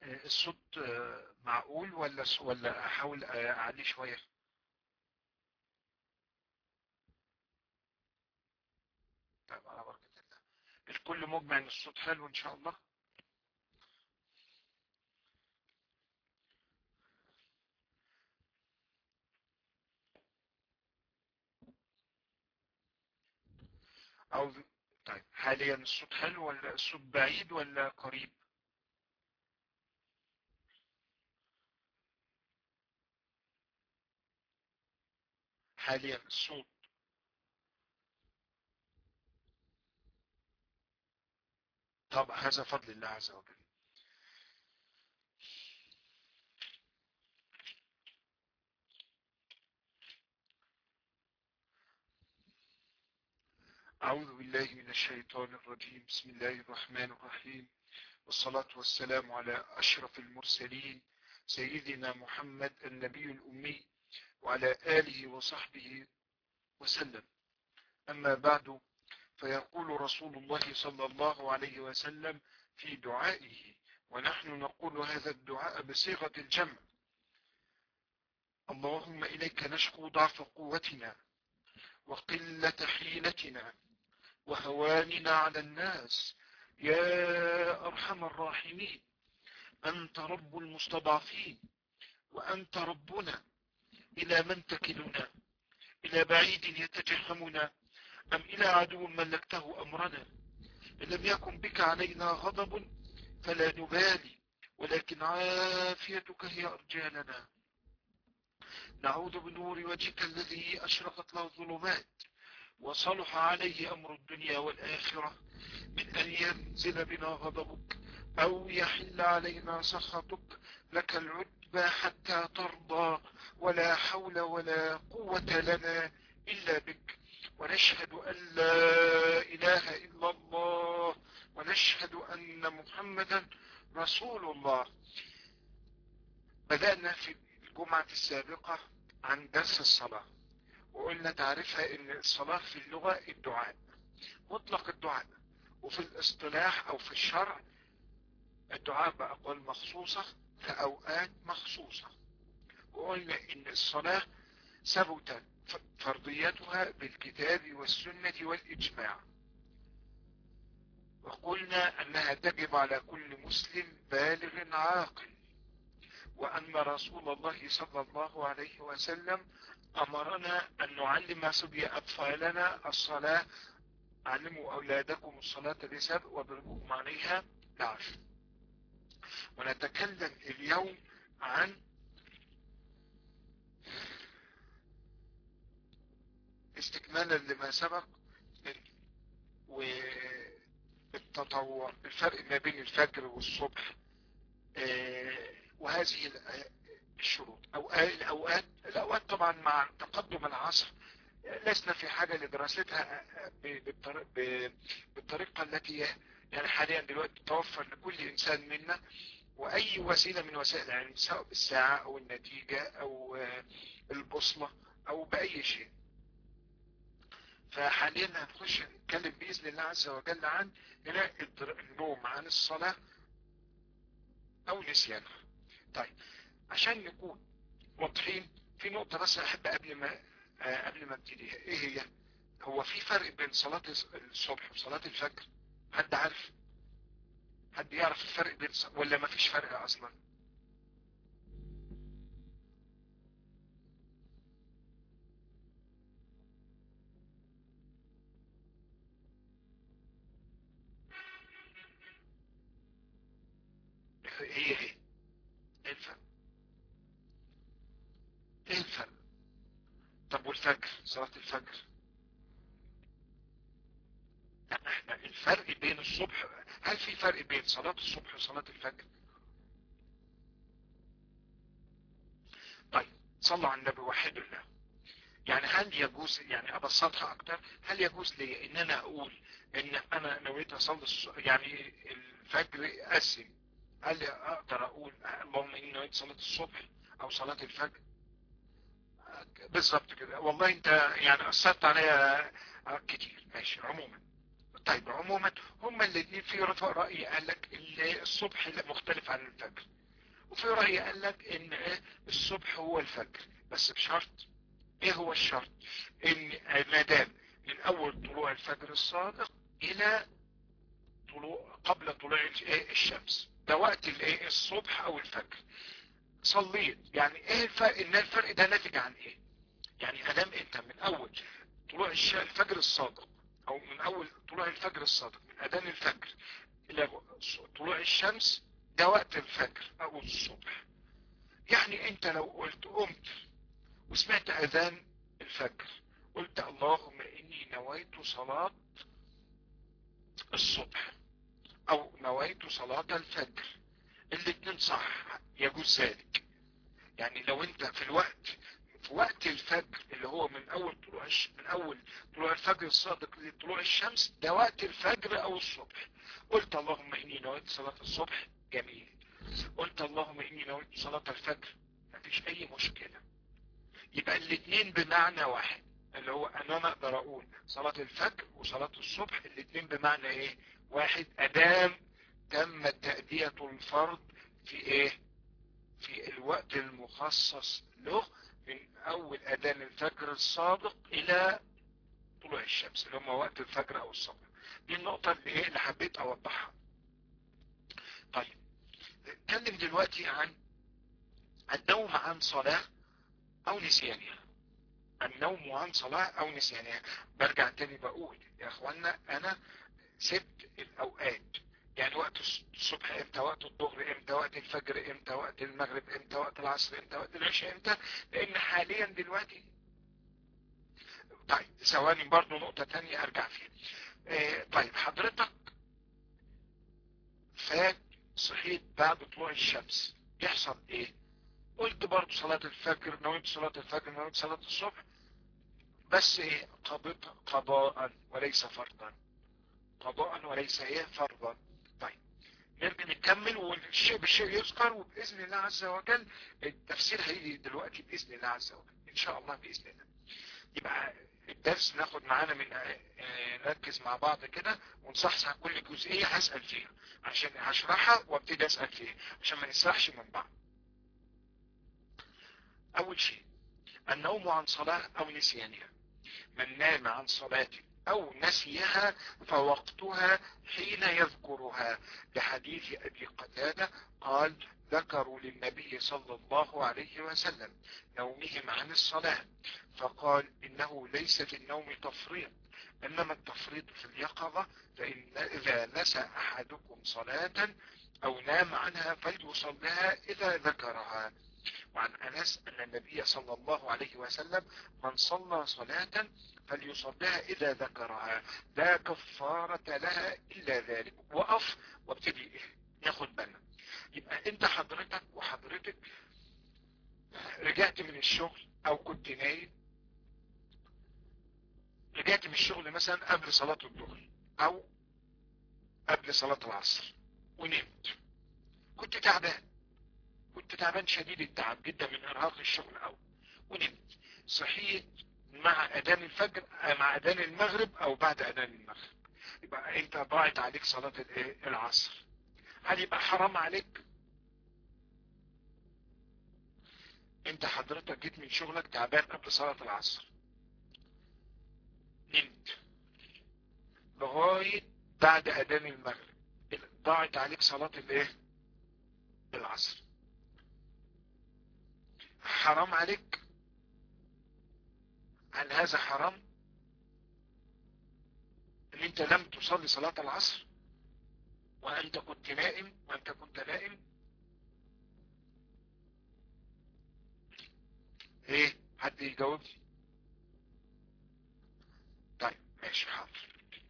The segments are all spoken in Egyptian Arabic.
الصوت معقول ولا ولا احاول اعليه شوية طيب على بركة الله الكل مجمع ان الصوت حلو ان شاء الله أو طيب حاليا الصوت حلو ولا الصوت بعيد ولا قريب حاليا الصوت طب هذا فضل الله عز وجل أعوذ بالله من الشيطان الرجيم بسم الله الرحمن الرحيم والصلاة والسلام على أشرف المرسلين سيدنا محمد النبي الأمي وعلى آله وصحبه وسلم أما بعد فيقول رسول الله صلى الله عليه وسلم في دعائه ونحن نقول هذا الدعاء بصيغة الجمع اللهم إليك نشكو ضعف قوتنا وقلة حيلتنا وهواننا على الناس يا أرحم الراحمين أنت رب المستضعفين وأنت ربنا إلى من تكلنا إلى بعيد يتجهمنا أم إلى عدو ملكته أمرنا إن لم يكن بك علينا غضب فلا نبالي ولكن عافيتك هي أرجالنا نعوذ بنور وجهك الذي أشرقت له الظلمات وصلح عليه أمر الدنيا والآخرة من أن ينزل بنا غضبك أو يحل علينا سخطك لك العتبى حتى ترضى ولا حول ولا قوة لنا إلا بك ونشهد أن لا إله إلا الله ونشهد أن محمدا رسول الله بدأنا في الجمعة السابقة عن درس الصلاة وقلنا تعرفها ان الصلاة في اللغة الدعاء مطلق الدعاء وفي الاصطلاح او في الشرع الدعاء بأقوال مخصوصة في اوقات مخصوصة وقلنا ان الصلاة ثبت فرضيتها بالكتاب والسنة والاجماع وقلنا انها تجب على كل مسلم بالغ عاقل وأن رسول الله صلى الله عليه وسلم أمرنا أن نعلم صبي أطفالنا الصلاة علموا أولادكم الصلاة لسبع واضربوهم عليها بعشر ونتكلم اليوم عن استكمالا لما سبق والتطوع الفرق ما بين الفجر والصبح وهذه الشروط أو الأوقات الأوقات طبعا مع تقدم العصر لسنا في حاجة لدراستها بالطريقة التي يعني حاليا دلوقتي تتوفر لكل إنسان منا وأي وسيلة من وسائل العلم سواء بالساعة أو النتيجة أو البوصلة أو بأي شيء فحاليا هنخش نتكلم بإذن الله عز وجل عن النوم عن الصلاة أو نسيانها طيب عشان نكون واضحين في نقطة بس أحب قبل ما آه قبل ما ابتديها إيه هي؟ هو في فرق بين صلاة الصبح وصلاة الفجر؟ حد عارف؟ حد يعرف الفرق بين ولا ما فيش فرق أصلا؟ هي هي ايه الفرق ايه الفرق طب والفجر صلاة الفجر احنا الفرق بين الصبح هل في فرق بين صلاة الصبح وصلاة الفجر طيب صلوا على النبي وحد الله يعني هل يجوز يعني ابسطها اكتر هل يجوز لي ان انا اقول ان انا نويت اصلي يعني الفجر اقسم هل اقدر اقول اللهم اني نويت صلاة الصبح او صلاة الفجر بالظبط كده والله انت يعني اثرت عليا كتير ماشي عموما طيب عموما هما الاثنين في رأي قال لك الصبح مختلف عن الفجر وفي رأي قال لك ان الصبح هو الفجر بس بشرط ايه هو الشرط ان ما دام من اول طلوع الفجر الصادق الى طلوع قبل طلوع الشمس ده وقت الايه الصبح او الفجر صليت يعني ايه الفرق ان الفرق ده ناتج عن ايه يعني ادام انت من اول طلوع الفجر الصادق او من اول طلوع الفجر الصادق من اذان الفجر الى طلوع الشمس ده وقت الفجر او الصبح يعني انت لو قلت قمت وسمعت اذان الفجر قلت اللهم اني نويت صلاة الصبح او نويت صلاة الفجر الاتنين صح يجوز ذلك يعني لو انت في الوقت في وقت الفجر اللي هو من اول طلوع من اول طلوع الفجر الصادق لطلوع الشمس ده وقت الفجر او الصبح قلت اللهم اني نويت صلاة الصبح جميل قلت اللهم اني نويت صلاة الفجر مفيش اي مشكلة يبقى الاثنين بمعنى واحد اللي هو ان انا اقدر اقول صلاة الفجر وصلاة الصبح الاثنين بمعنى ايه واحد ادام تم تأدية الفرض في ايه في الوقت المخصص له من اول اذان الفجر الصادق الى طلوع الشمس اللي هم وقت الفجر او الصبح دي النقطة اللي ايه اللي حبيت اوضحها طيب نتكلم دلوقتي عن النوم عن صلاة او نسيانها النوم عن صلاة او نسيانها برجع تاني بقول يا اخوانا انا سبت الاوقات يعني وقت الصبح امتى وقت الظهر امتى وقت الفجر امتى وقت المغرب امتى وقت العصر امتى وقت العشاء امتى لان حاليا دلوقتي طيب ثواني برضو نقطة تانية ارجع فيها اه طيب حضرتك فات صحيت بعد طلوع الشمس يحصل ايه قلت برضو صلاة الفجر نويت صلاة الفجر نويت صلاة الصبح بس ايه قضاء قضاء وليس فرضا قضاء وليس ايه فرضا طيب نرجع نكمل والشيء بالشيء يذكر وباذن الله عز وجل التفسير هيجي دلوقتي باذن الله عز وجل ان شاء الله باذن الله يبقى الدرس ناخد معانا من نركز مع بعض كده ونصحصح كل جزئية هسأل فيها عشان هشرحها وابتدي اسأل فيها عشان ما نسرحش من بعض اول شيء النوم عن صلاة او نسيانها من نام عن صلاة او نسيها فوقتها حين يذكرها لحديث ابي قتادة قال ذكروا للنبي صلى الله عليه وسلم نومهم عن الصلاة فقال انه ليس في النوم تفريط انما التفريط في اليقظة فإن اذا نسى احدكم صلاة او نام عنها فليصلها اذا ذكرها وعن انس ان النبي صلى الله عليه وسلم من صلى صلاة فليصليها اذا ذكرها لا كفارة لها الا ذلك وقف وابتدي ياخد بالنا يبقى انت حضرتك وحضرتك رجعت من الشغل او كنت نايم رجعت من الشغل مثلا قبل صلاة الظهر او قبل صلاة العصر ونمت كنت تعبان كنت تعبان شديد التعب جدا من ارهاق الشغل او ونمت صحيت مع اذان الفجر مع اذان المغرب او بعد اذان المغرب يبقى انت ضاعت عليك صلاة العصر هل يبقى حرام عليك انت حضرتك جيت من شغلك تعبان قبل صلاة العصر نمت لغاية بعد اذان المغرب ضاعت عليك صلاة الايه العصر حرام عليك هل هذا حرام ان انت لم تصلي صلاة العصر وانت كنت نائم وانت كنت نائم ايه حد يجاوبني طيب ماشي حاضر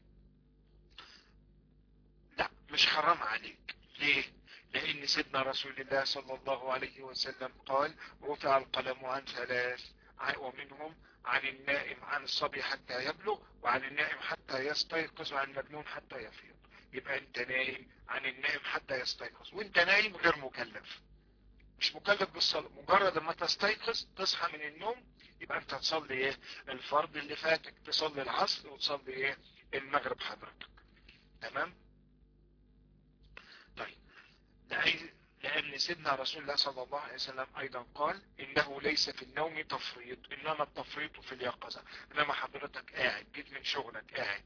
لا مش حرام عليك ليه لان سيدنا رسول الله صلى الله عليه وسلم قال رفع القلم عن ثلاث ومنهم عن النائم عن الصبي حتى يبلغ وعن النائم حتى يستيقظ وعن المجنون حتى يفيض يبقى انت نايم عن النائم حتى يستيقظ وانت نايم غير مكلف مش مكلف بالصلاة مجرد ما تستيقظ تصحى من النوم يبقى انت تصلي ايه الفرض اللي فاتك تصلي العصر وتصلي ايه المغرب حضرتك تمام طيب لأن سيدنا رسول الله صلى الله عليه وسلم أيضا قال إنه ليس في النوم تفريط إنما التفريط في اليقظة إنما حضرتك قاعد جيت من شغلك قاعد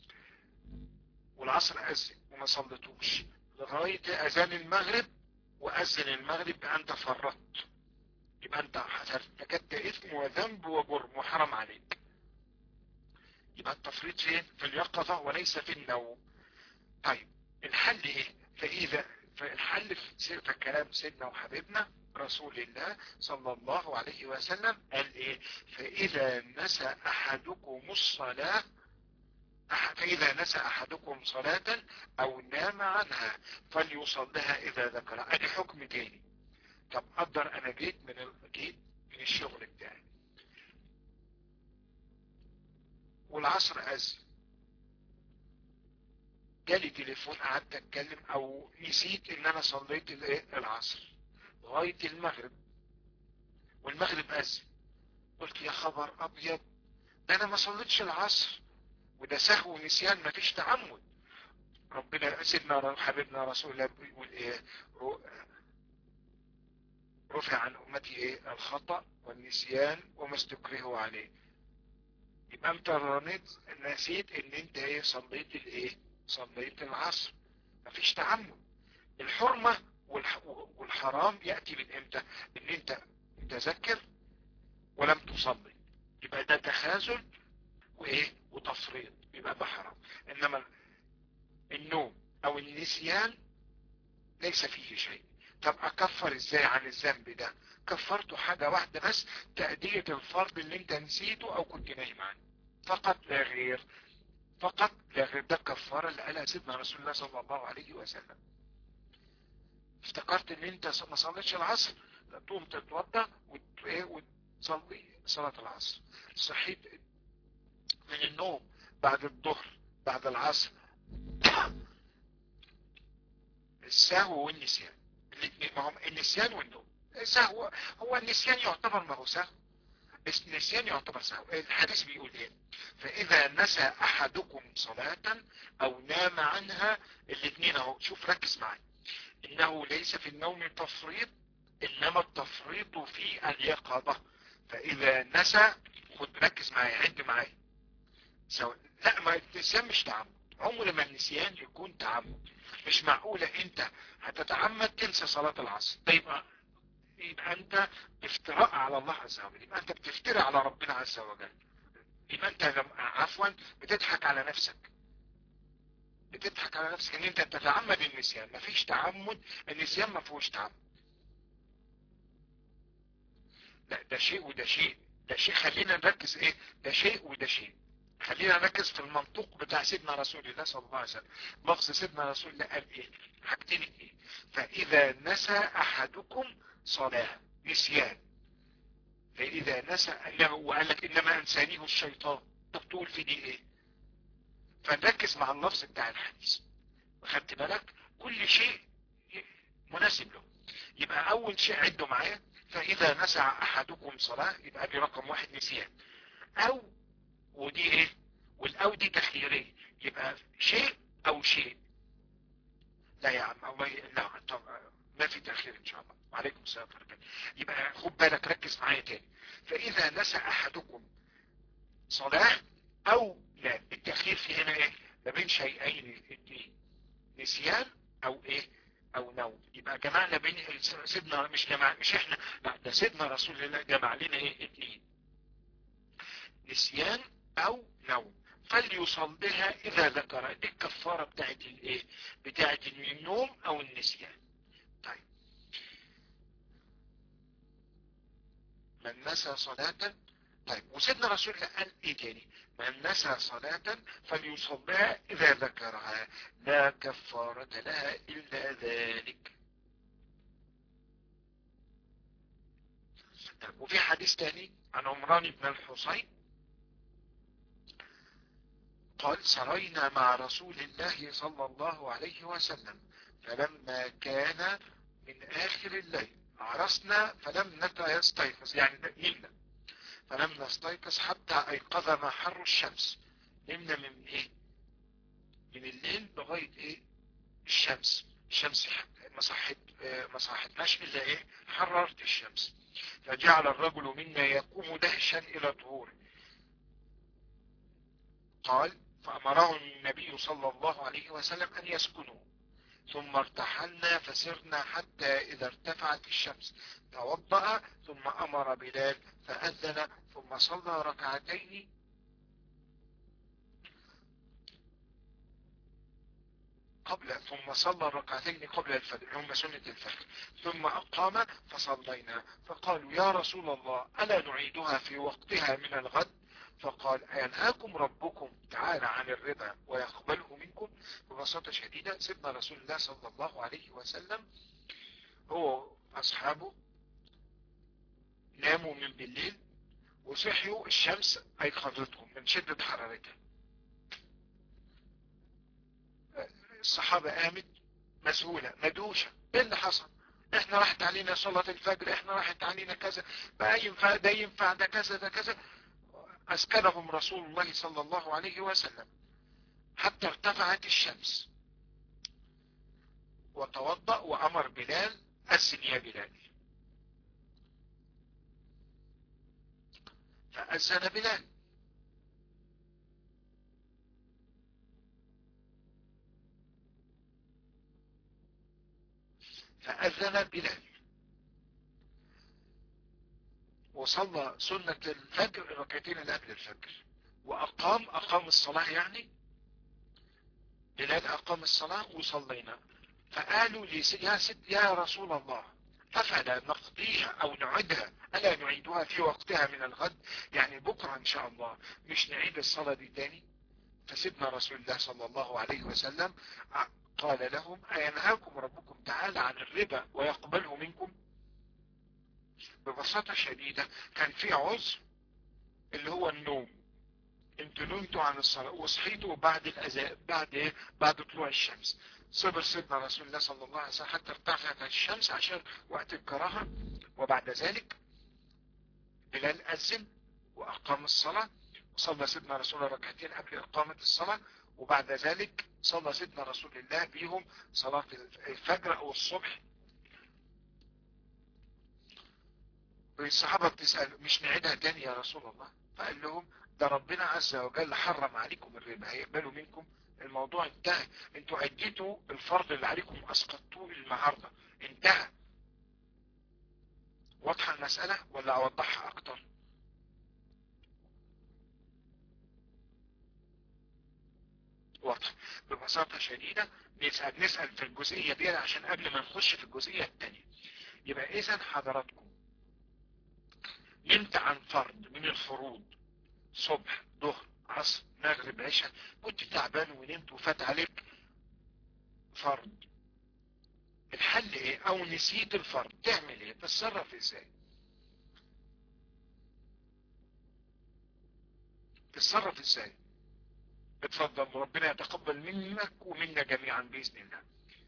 والعصر أذن وما صليتوش لغاية أذان المغرب وأذن المغرب أنت فرطت يبقى أنت ارتكبت إثم وذنب وجرم وحرم عليك يبقى التفريط فين في اليقظة وليس في النوم طيب الحل ايه فإذا فالحل في كلام سيدنا وحبيبنا رسول الله صلى الله عليه وسلم قال ايه فإذا نسى أحدكم الصلاة فإذا نسى أحدكم صلاة أو نام عنها فليصلها إذا ذكر أدي حكم تاني طب قدر أنا جيت من جيت من الشغل بتاعي والعصر أذن جالي تليفون قعدت اتكلم او نسيت ان انا صليت العصر لغاية المغرب والمغرب اذن قلت يا خبر ابيض ده انا ما صليتش العصر وده سهو ونسيان ما فيش تعمد ربنا سيدنا حبيبنا رسول الله بيقول ايه رفع عن امتي ايه الخطأ والنسيان وما استكرهوا عليه يبقى انت رنيت نسيت ان انت ايه صليت الايه صليت العصر مفيش تعمد الحرمة والحرام يأتي من امتى ان انت متذكر ولم تصلي يبقى ده تخاذل وايه وتفريط يبقى ده حرام انما النوم او النسيان ليس فيه شيء طب اكفر ازاي عن الذنب ده كفرته حاجة واحدة بس تأدية الفرض اللي انت نسيته او كنت نايم عنه فقط لا غير فقط لا غير ده كفارة اللي قالها سيدنا رسول الله صلى الله عليه وسلم افتكرت ان انت ما صليتش العصر تقوم تتوضا وتصلي صلاة العصر صحيت من النوم بعد الظهر بعد العصر السهو والنسيان الاثنين ما هم النسيان والنوم السهو هو النسيان يعتبر ما هو سهو النسيان يعتبر سهو الحديث بيقول ايه فاذا نسى احدكم صلاة او نام عنها الاثنين اهو شوف ركز معي انه ليس في النوم تفريط انما التفريط في اليقظة فاذا نسى خد ركز معي عد معي سو... لا ما النسيان مش تعمد عمر ما النسيان يكون تعمد مش معقولة انت هتتعمد تنسى صلاة العصر طيب يبقى انت افتراء على الله عز وجل يبقى انت بتفتري على ربنا عز وجل يبقى انت عفوا بتضحك على نفسك بتضحك على نفسك ان انت تتعمد النسيان مفيش تعمد النسيان ما فيهوش تعمد لا ده شيء وده شيء ده شيء خلينا نركز ايه ده شيء وده شيء خلينا نركز في المنطوق بتاع سيدنا رسول الله صلى الله عليه وسلم لفظ سيدنا رسول الله قال ايه حاجتين ايه فاذا نسى احدكم صلاة نسيان فاذا نسى وقال لك انما انسانيه الشيطان طب تقول في دي ايه فنركز مع اللفظ بتاع الحديث خدت بالك كل شيء مناسب له يبقى اول شيء عده معايا فاذا نسى احدكم صلاة يبقى دي رقم واحد نسيان او ودي ايه والاو دي تخييرية يبقى شيء او شيء لا يا عم الله لا طب ما في تأخير ان شاء الله وعليكم السلام ورحمة يبقى خد بالك ركز معايا تاني فاذا نسى احدكم صلاة او لا التأخير في هنا ايه ما بين شيئين اثنين نسيان او ايه او نوم يبقى جمعنا بين سيدنا مش جمع مش احنا لا ده سيدنا رسول الله جمع لنا ايه اثنين نسيان او نوم فليصليها اذا ذكر دي الكفارة بتاعت الايه بتاعت النوم او النسيان طيب من نسى صلاة طيب وسيدنا رسول الله قال ايه تاني من نسى صلاة فليصليها اذا ذكرها لا كفارة لها الا ذلك طيب وفي حديث تاني عن عمران بن الحصين قال سرينا مع رسول الله صلى الله عليه وسلم فلما كان من آخر الليل عرسنا فلم نستيقظ يعني نمنا فلم نستيقظ حتى أيقظنا حر الشمس نمنا من إيه من الليل لغاية ايه الشمس الشمس ما صحت ما صحتناش الا ايه حررت الشمس فجعل الرجل منا يقوم دهشا الى طهوره قال فأمره النبي صلى الله عليه وسلم أن يسكنوا ثم ارتحلنا فسرنا حتى إذا ارتفعت الشمس توضأ ثم أمر بلال فأذن ثم صلى ركعتين قبل ثم صلى الركعتين قبل الفجر هم سنة الفجر ثم أقام فصلينا فقالوا يا رسول الله ألا نعيدها في وقتها من الغد فقال أينهاكم ربكم تعالى عن الربا ويقبله منكم ببساطة شديدة سيدنا رسول الله صلى الله عليه وسلم هو أصحابه ناموا من بالليل وصحيوا الشمس أيقظتهم من شدة حرارتها الصحابة قامت مسؤولة مدوشة ايه اللي حصل احنا راحت علينا صلاة الفجر احنا راحت علينا كذا بقى ينفع ده ينفع ده كذا ده كذا اسكنهم رسول الله صلى الله عليه وسلم حتى ارتفعت الشمس وتوضأ وامر بلال أسن يا بلال فأذن بلال فأذن بلال وصلى سنة الفجر الركعتين اللي قبل الفجر وأقام أقام الصلاة يعني بلال أقام الصلاة وصلينا فقالوا لي يا ست يا رسول الله أفلا نقضيها أو نعيدها ألا نعيدها في وقتها من الغد يعني بكرة إن شاء الله مش نعيد الصلاة دي تاني فسيدنا رسول الله صلى الله عليه وسلم قال لهم أينهاكم ربكم تعالى عن الربا ويقبله منكم ببساطة شديدة كان في عذر اللي هو النوم انتوا نمتوا عن الصلاة وصحيتوا بعد الأزاء بعد ايه بعد طلوع الشمس صبر سيدنا رسول الله صلى الله عليه وسلم حتى ارتفعت الشمس عشان وقت الكراهة وبعد ذلك بلال أذن وأقام الصلاة وصلى سيدنا رسول الله ركعتين قبل إقامة الصلاة وبعد ذلك صلى سيدنا رسول الله بيهم صلاة الفجر أو الصبح الصحابة بتسأل مش نعيدها تاني يا رسول الله فقال لهم ده ربنا عز وجل حرم عليكم الربا هيقبلوا منكم الموضوع انتهى انتوا عديتوا الفرض اللي عليكم اسقطتوه النهاردة انتهى واضحة المسألة ولا اوضحها اكتر واضح ببساطة شديدة نسأل نسأل في الجزئية دي عشان قبل ما نخش في الجزئية التانية يبقى اذا حضراتكم نمت عن فرض من الفروض صبح ظهر عصر مغرب عشاء كنت تعبان ونمت وفات عليك فرض الحل ايه او نسيت الفرض تعمل ايه تتصرف ازاي تتصرف ازاي اتفضل ربنا يتقبل منك ومنا جميعا بإذن الله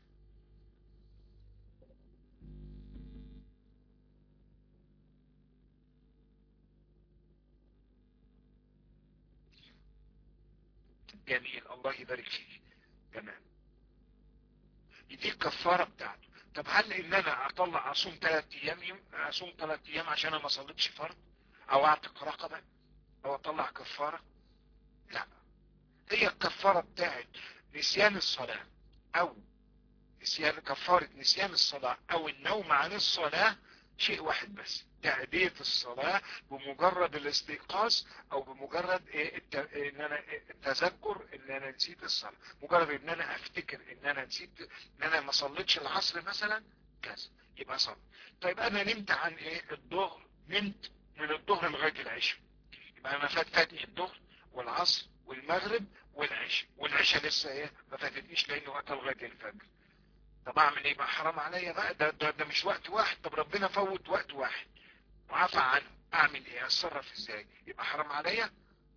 جميل الله يبارك فيك تمام دي الكفارة بتاعته طب هل ان انا اطلع اصوم ثلاث ايام اصوم ثلاث ايام عشان انا ما صليتش فرض او اعتق رقبة او اطلع كفارة لا هي الكفارة بتاعت نسيان الصلاة او نسيان كفارة نسيان الصلاة او النوم عن الصلاة شيء واحد بس تأدية الصلاة بمجرد الاستيقاظ او بمجرد إيه الت... ان انا التذكر ان انا نسيت الصلاة مجرد ان انا افتكر ان انا نسيت ان انا ما صليتش العصر مثلا كذا يبقى صلي طيب انا نمت عن ايه الظهر نمت من الظهر لغاية العشاء يبقى انا فات فاتني الظهر والعصر والمغرب والعشاء والعشاء لسه ايه ما فاتتنيش لان وقتها لغاية الفجر طب اعمل ايه بقى حرام عليا بقى ده, ده, ده مش وقت واحد طب ربنا فوت وقت واحد وعفى عنه اعمل ايه اتصرف ازاي يبقى حرام عليا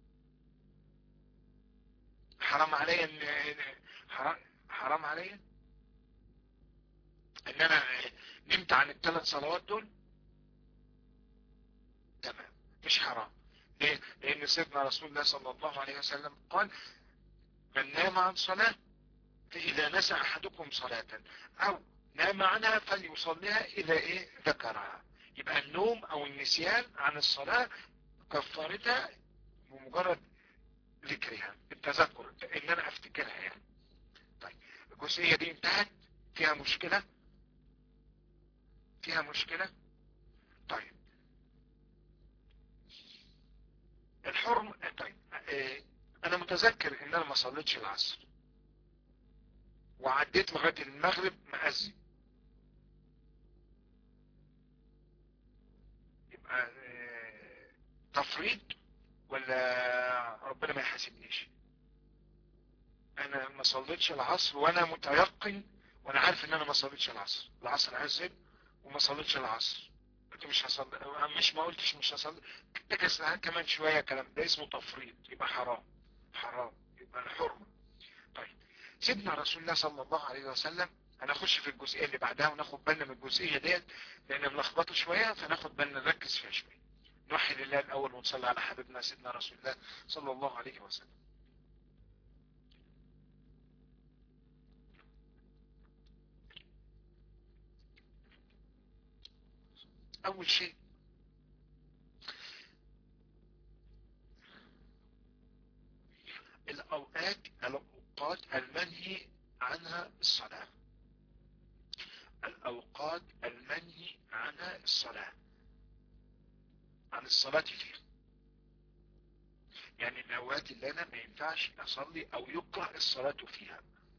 حرام عليا ان حرام, حرام عليا ان انا نمت عن الثلاث صلوات دول تمام مش حرام ليه لان سيدنا رسول الله صلى الله عليه وسلم قال من نام عن صلاة فإذا نسى أحدكم صلاة أو نام عنها فليصليها إذا إيه ذكرها يبقى النوم أو النسيان عن الصلاة كفارتها بمجرد ذكرها التذكر ان انا افتكرها يعني طيب الجزئية دي انتهت فيها مشكلة فيها مشكلة طيب الحرم طيب اه انا متذكر ان انا ما صليتش العصر وعديت لغاية المغرب مأذن يبقى اه تفريط ولا ربنا ما يحاسبنيش انا ما صليتش العصر وانا متيقن وانا عارف ان انا ما صليتش العصر العصر عزل وما صليتش العصر قلت مش هصلي مش ما قلتش مش هصلي تكس كمان شوية كلام ده اسمه تفريط يبقى حرام حرام يبقى الحرمة طيب سيدنا رسول الله صلى الله عليه وسلم هنخش في الجزئية اللي بعدها وناخد بالنا من الجزئية ديت لان ملخبطه شوية فناخد بالنا نركز فيها شوية نوحي لله الأول ونصلي على حبيبنا سيدنا رسول الله صلى الله عليه وسلم أول شيء الأوقات الأوقات المنهي عنها الصلاة الأوقات المنهي عنها الصلاة عن الصلاة فيها يعني الأوقات اللي أنا ما ينفعش أصلي أو يكره الصلاة فيها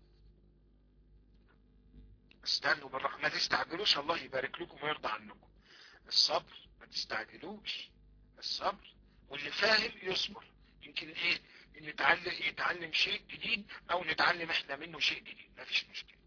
استنوا بالرحمة ما تستعجلوش الله يبارك لكم ويرضى عنكم الصبر ما تستعجلوش الصبر واللي فاهم يصبر يمكن ايه نتعلم يتعلم شيء جديد او نتعلم احنا منه شيء جديد ما فيش مشكلة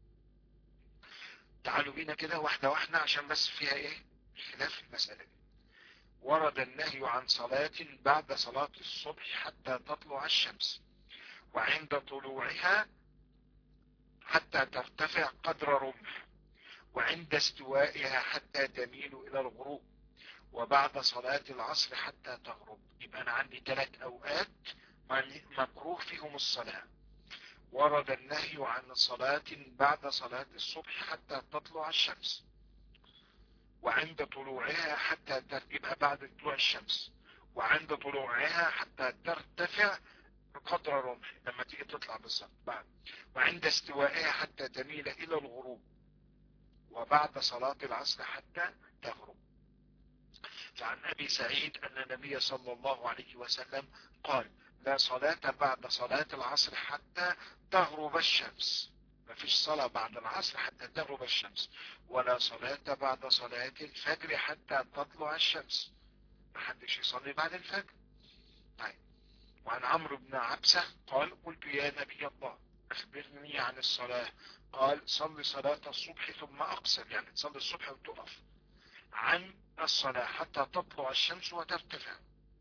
تعالوا بينا كده واحدة واحدة عشان بس فيها ايه خلاف المسألة دي ورد النهي عن صلاة بعد صلاة الصبح حتى تطلع الشمس وعند طلوعها حتى ترتفع قدر رمح وعند استوائها حتى تميل إلى الغروب وبعد صلاة العصر حتى تغرب يبقى أنا عندي ثلاث أوقات مكروه فيهم الصلاة ورد النهي عن صلاة بعد صلاة الصبح حتى تطلع الشمس وعند طلوعها حتى يبقى بعد طلوع الشمس وعند طلوعها حتى ترتفع بقدر رمح لما تيجي تطلع بالظبط بعد وعند استوائها حتى تميل إلى الغروب وبعد صلاة العصر حتى تغرب فعن أبي سعيد أن النبي صلى الله عليه وسلم قال لا صلاة بعد صلاة العصر حتى تغرب الشمس ما فيش صلاة بعد العصر حتى تغرب الشمس ولا صلاة بعد صلاة الفجر حتى تطلع الشمس ما حدش يصلي بعد الفجر طيب وعن عمرو بن عبسة قال قلت يا نبي الله أخبرني عن الصلاة قال صل صلاة الصبح ثم أقصر يعني تصلي الصبح وتقف عن الصلاة حتى تطلع الشمس وترتفع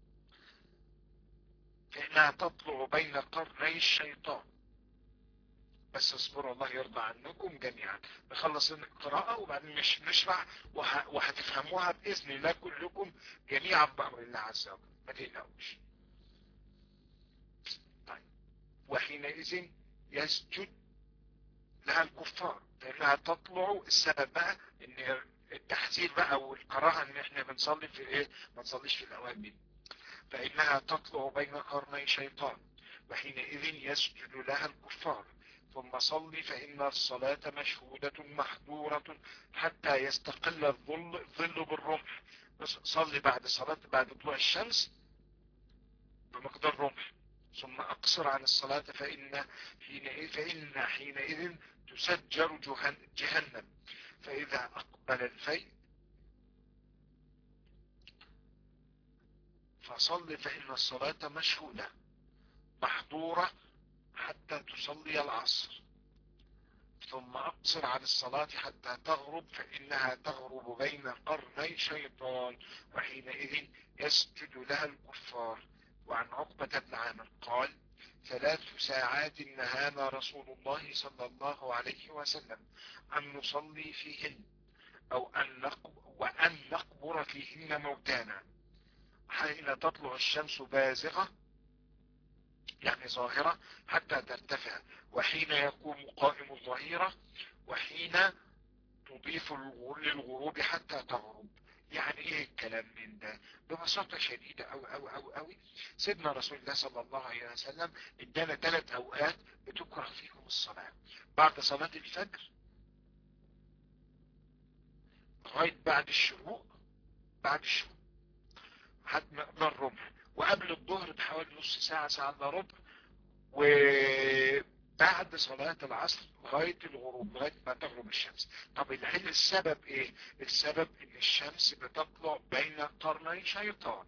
فإنها تطلع بين قرني الشيطان بس اصبروا الله يرضى عنكم جميعا نخلص القراءة وبعدين مش نشرح وه... وهتفهموها بإذن الله كلكم جميعا بأمر الله عز وجل ما تقلقوش طيب وحينئذ يسجد لها الكفار لأنها تطلع السبب بقى ان التحذير بقى والكراهة ان احنا بنصلي في ايه ما نصليش في الاوقات دي فانها تطلع بين قرني شيطان وحينئذ يسجد لها الكفار ثم صلي فإن الصلاة مشهودة محظورة حتى يستقل الظل, الظل بالرمح صلي بعد صلاة بعد طلوع الشمس بمقدار رمح ثم أقصر عن الصلاة فإن حينئذ, فإن حينئذ تسجر جهنم فإذا أقبل الفيء فصل فإن الصلاة مشهودة محظورة حتى تصلي العصر ثم أقصر عن الصلاة حتى تغرب فإنها تغرب بين قرني شيطان وحينئذ يسجد لها الكفار وعن عقبة بن عامر قال ثلاث ساعات نهانا رسول الله صلى الله عليه وسلم أن نصلي فيهن أو أن نقبر وأن نقبر فيهن موتانا حين تطلع الشمس بازغة يعني ظاهرة حتى ترتفع وحين يقوم قائم الظهيرة وحين تضيف للغروب حتى تغرب يعني ايه الكلام من ده ببساطة شديدة او او او او سيدنا رسول الله صلى الله عليه وسلم ادانا ثلاث اوقات بتكره فيهم الصلاة بعد صلاة الفجر لغاية بعد الشروق بعد الشروق حد من الربع وقبل الظهر بحوالي نص ساعة ساعة الا ربع وبعد صلاة العصر لغاية الغروب لغاية ما تغرب الشمس طب العلم السبب ايه السبب ان الشمس بتطلع بين قرني شيطان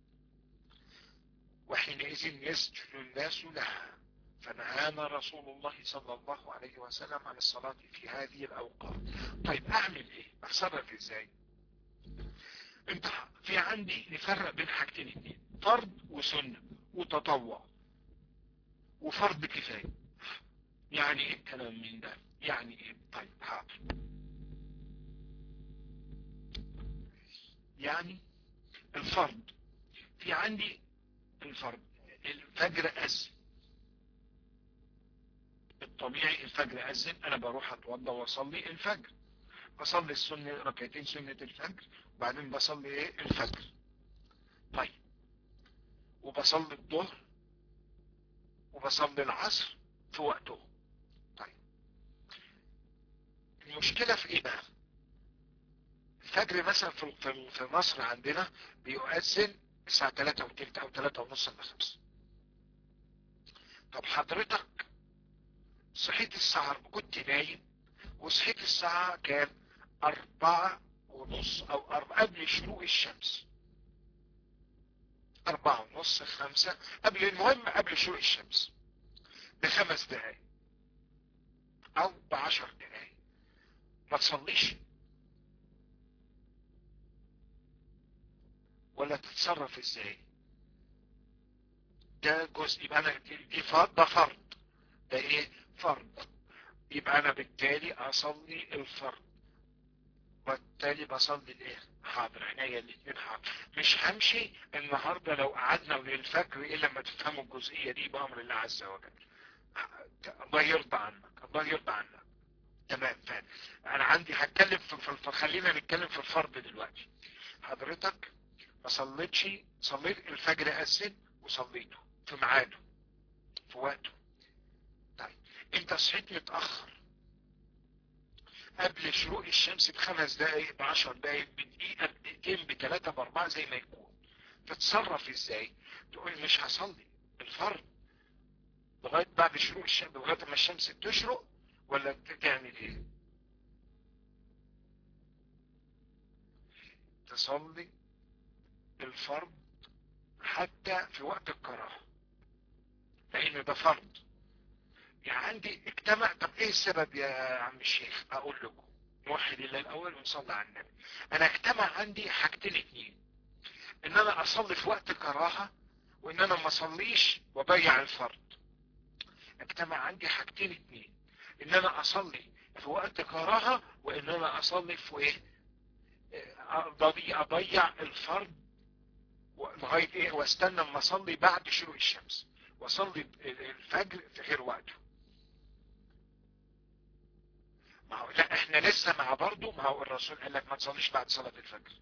وحينئذ يسجد الناس لها فنهانا رسول الله صلى الله عليه وسلم عن الصلاة في هذه الأوقات طيب أعمل إيه؟ أتصرف إزاي؟ انت في عندي نفرق بين حاجتين اتنين فرض وسنة وتطوع وفرض كفاية يعني ايه الكلام من ده يعني ايه طيب حاضر يعني الفرض في عندي الفرض الفجر أذن الطبيعي الفجر أذن أنا بروح أتوضى وأصلي الفجر بصلي السنة ركعتين سنة الفجر وبعدين بصلي ايه الفجر طيب وبصلي الظهر وبصلي العصر في وقته طيب المشكلة في ايه بقى الفجر مثلا في في مصر عندنا بيؤذن الساعة 3 وتلت او 3 ونص الا 5 طب حضرتك صحيت الساعة كنت نايم وصحيت الساعة كام أربعة ونص أو أربعة قبل شروق الشمس أربعة ونص خمسة قبل المهم قبل شروق الشمس بخمس دقايق أو بعشر دقايق ما تصليش ولا تتصرف ازاي ده جزء يبقى انا دي فرض ده فرض ده ايه فرض يبقى انا بالتالي اصلي الفرض وبالتالي بصلي الايه حاضر عينيا الاثنين حاضر مش همشي النهاردة لو قعدنا للفجر الا لما تفهموا الجزئية دي بامر الله عز وجل الله يرضى عنك الله يرضى عنك تمام فعلا انا عندي هتكلم في الفرض خلينا نتكلم في الفرض دلوقتي حضرتك ما صليتش صليت الفجر أذن وصليته في ميعاده في وقته طيب انت صحيت متأخر قبل شروق الشمس بخمس دقايق بعشر دقايق بدقيقة بدقيقتين بثلاثة باربعة زي ما يكون تتصرف ازاي تقول مش هصلي الفرض لغاية بعد شروق الشمس لغاية ما الشمس تشرق ولا تعمل ايه تصلي الفرض حتى في وقت الكراهه لان ده فرض يعني عندي اجتمع طب ايه السبب يا عم الشيخ اقول لكم نوحد الله الاول ونصلي على النبي انا اجتمع عندي حاجتين اتنين ان انا اصلي في وقت كراهة وان انا ما اصليش وضيع الفرض اجتمع عندي حاجتين اتنين ان انا اصلي في وقت كراهة وان انا اصلي في ايه اضيع الفرض لغاية ايه واستنى اما اصلي بعد شروق الشمس واصلي الفجر في غير وقته ما هو لا احنا لسه مع برضه ما هو الرسول قال لك ما تصليش بعد صلاة الفجر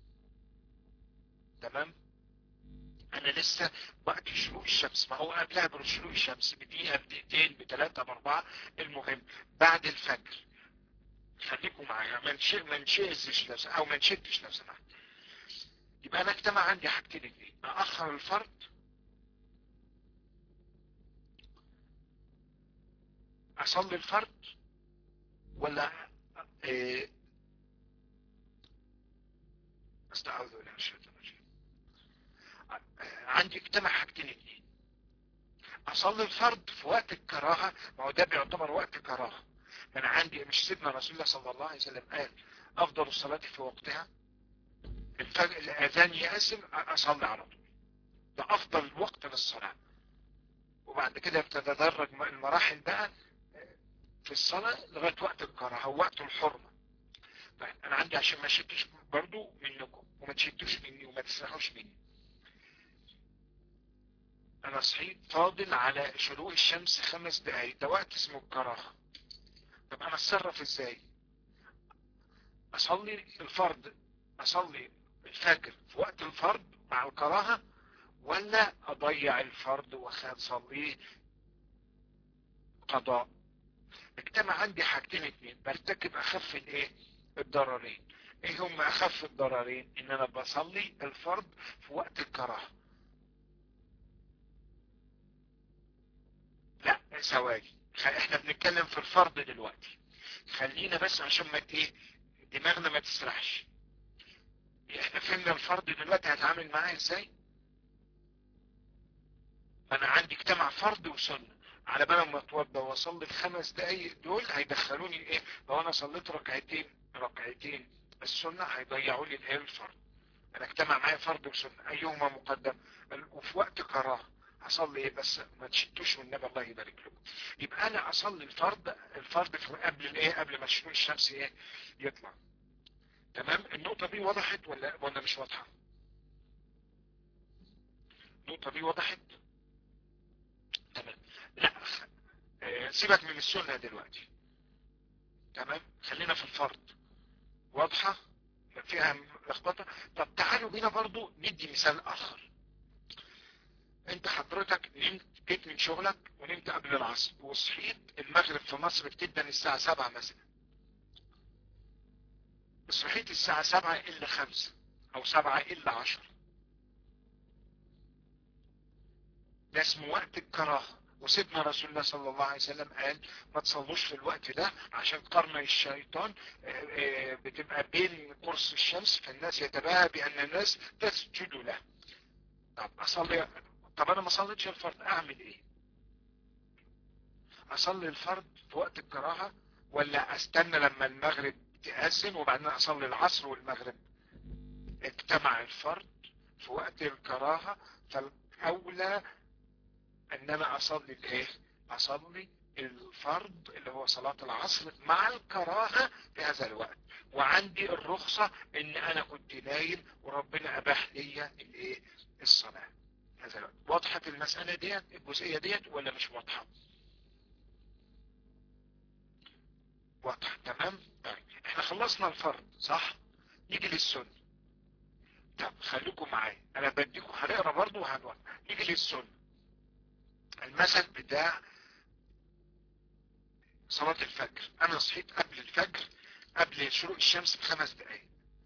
تمام انا لسه وقت شروق الشمس ما هو قبلها بشروق الشمس بدقيقة بدقيقتين بثلاثة باربعة المهم بعد الفجر خليكم معايا ما نشئ ما نشئزش نفسنا او ما نشدش نفسنا يبقى انا اجتمع عندي حاجتين اتنين اخر الفرض اصلي الفرض ولا إيه استعوذ بالله من الشيطان الرجيم عندي اجتمع حاجتين اتنين اصلي الفرض في وقت الكراهة ما هو ده بيعتبر وقت كراهة انا عندي مش سيدنا رسول الله صلى الله عليه وسلم قال افضل الصلاة في وقتها الفجر الاذان يأذن اصلي على طول ده افضل وقت للصلاة وبعد كده بتتدرج المراحل بقى في الصلاة لغاية وقت الكراهة او وقت الحرمة طيب انا عندي عشان ما شدش برضو منكم وما تشدوش مني وما تسرحوش مني انا صحيت فاضل على شروق الشمس خمس دقايق ده وقت اسمه الكراهة طب انا اتصرف ازاي اصلي الفرض اصلي الفجر في وقت الفرض مع الكراهة ولا اضيع الفرض واصليه قضاء اجتمع عندي حاجتين اتنين برتكب اخف الايه الضررين ايه هم اخف الضررين ان انا بصلي الفرض في وقت الكراهه لا ثواني احنا بنتكلم في الفرض دلوقتي خلينا بس عشان ما ايه دماغنا ما تسرحش احنا فهمنا الفرض دلوقتي هتعامل معاه ازاي انا عندي اجتمع فرض وسنه على بال ما اتوضى واصلي الخمس دقايق دول هيدخلوني ايه لو انا صليت ركعتين ركعتين السنه هيضيعوا لي الايه الفرض انا اجتمع معايا فرض وسنه ايهما مقدم وفي وقت كراهه اصلي ايه بس ما تشتوش والنبي الله يبارك لكم يبقى انا اصلي الفرض الفرض في قبل الايه قبل ما شروق الشمس ايه يطلع تمام النقطه دي وضحت ولا ولا مش واضحه النقطه دي وضحت تمام لا سيبك من السنه دلوقتي تمام خلينا في الفرض واضحه فيها لخبطه طب تعالوا بينا برضو ندي مثال اخر انت حضرتك نمت جيت من شغلك ونمت قبل العصر وصحيت المغرب في مصر بتبدا الساعة سبعة مثلا صحيت الساعة سبعة الا خمسة او سبعة الا عشر ده اسمه وقت الكراهة وسيدنا رسول الله صلى الله عليه وسلم قال ما تصلوش في الوقت ده عشان قرن الشيطان بتبقى بين قرص الشمس فالناس يتباهى بان الناس تسجد له طب اصلي طب انا ما صليتش الفرض اعمل ايه اصلي الفرض في وقت الكراهة ولا استنى لما المغرب تأذن وبعدين اصلي العصر والمغرب اجتمع الفرض في وقت الكراهة فالاولى ان انا اصلي الايه اصلي الفرض اللي هو صلاة العصر مع الكراهة في هذا الوقت وعندي الرخصة ان انا كنت نايم وربنا اباح لي الايه الصلاة هذا الوقت وضحت المسألة ديت الجزئية ديت ولا مش واضحة واضح تمام طيب احنا خلصنا الفرض صح نيجي للسنة طب خليكم معايا انا بديكم هنقرا برضه وهنوضح نيجي للسنة المثل بتاع صلاة الفجر انا صحيت قبل الفجر قبل شروق الشمس بخمس دقايق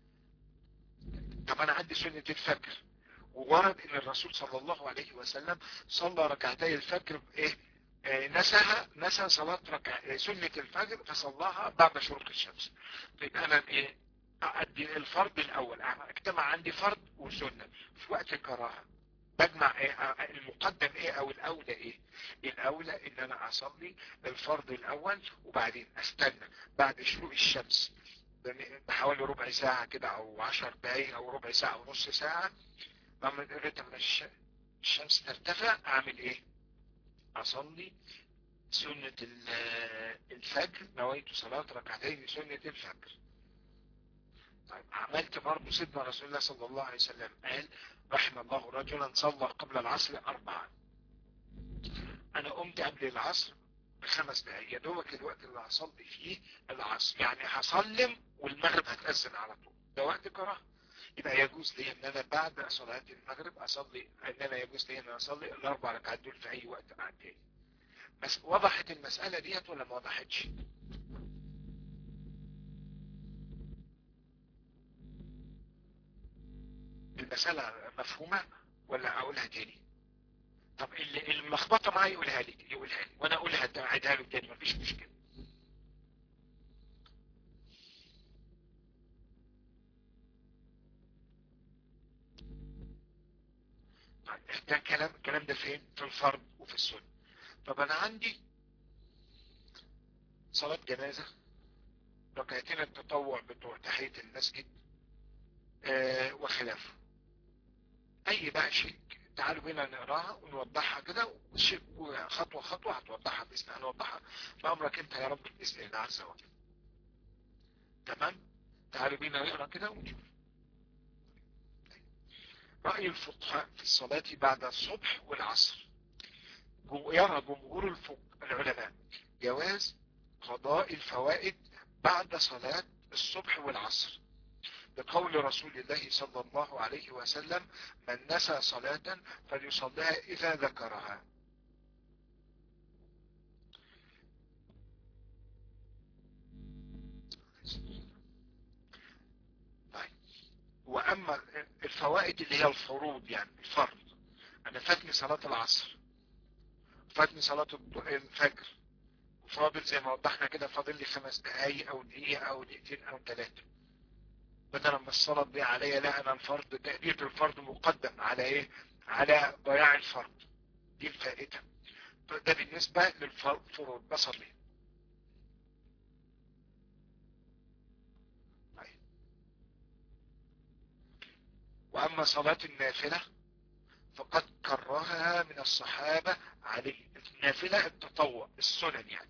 طب انا عندي سنة الفجر وورد ان الرسول صلى الله عليه وسلم صلى ركعتي الفجر بايه آه نساها نسى صلاة ركع سنة الفجر فصلاها بعد شروق الشمس طيب انا ايه ادي الفرض الاول اجتمع عندي فرض وسنة في وقت الكراهة بجمع ايه المقدم ايه او الاولى ايه الاولى ان انا اصلي الفرض الاول وبعدين استنى بعد شروق الشمس بحوالي ربع ساعة كده او عشر دقايق او ربع ساعة او نص ساعة لما لما الشمس ترتفع اعمل ايه اصلي سنة الفجر نويت صلاة ركعتين سنة الفجر طيب عملت برضه سيدنا رسول الله صلى الله عليه وسلم قال رحم الله رجلا صلى قبل العصر أربعة أنا قمت قبل العصر بخمس دقايق يا دوبك الوقت اللي هصلي فيه العصر يعني هصلم والمغرب هتأذن على طول ده وقت كراهه يبقى يجوز لي ان انا بعد صلاة المغرب اصلي ان انا يجوز لي ان انا اصلي الاربع ركعات دول في اي وقت عندي بس وضحت المسألة ديت ولا ما وضحتش المسألة مفهومة ولا اقولها تاني طب اللي الملخبطة معايا يقولها لي يقولها لي وانا اقولها اعيدها له تاني مفيش مشكلة ده كلام الكلام ده فين في الفرض وفي السنة طب انا عندي صلاة جنازة ركعتين التطوع بتوع تحية المسجد آه وخلافه اي بقى شيء تعالوا بينا نقراها ونوضحها كده خطوة خطوة هتوضحها بإذن الله هنوضحها بأمرك انت يا رب بإذن الله عز وجل تمام تعالوا بينا نقرا كده ونشوف رأي الفقهاء في الصلاة بعد الصبح والعصر يرى جمهور الفقه العلماء جواز قضاء الفوائد بعد صلاة الصبح والعصر بقول رسول الله صلى الله عليه وسلم من نسى صلاة فليصليها إذا ذكرها واما الفوائد اللي هي الفروض يعني الفرض انا فاتني صلاة العصر فاتني صلاة الفجر فاضل زي ما وضحنا كده فاضل لي خمس دقايق او دقيقة او دقيقتين او ثلاثة بدل ما الصلاة دي عليا لا انا الفرض تأدية الفرض مقدم على ايه على ضياع الفرض دي الفائدة ده بالنسبة للفروض بصلي واما صلاة النافلة فقد كرهها من الصحابة عليه النافلة التطوع السنن يعني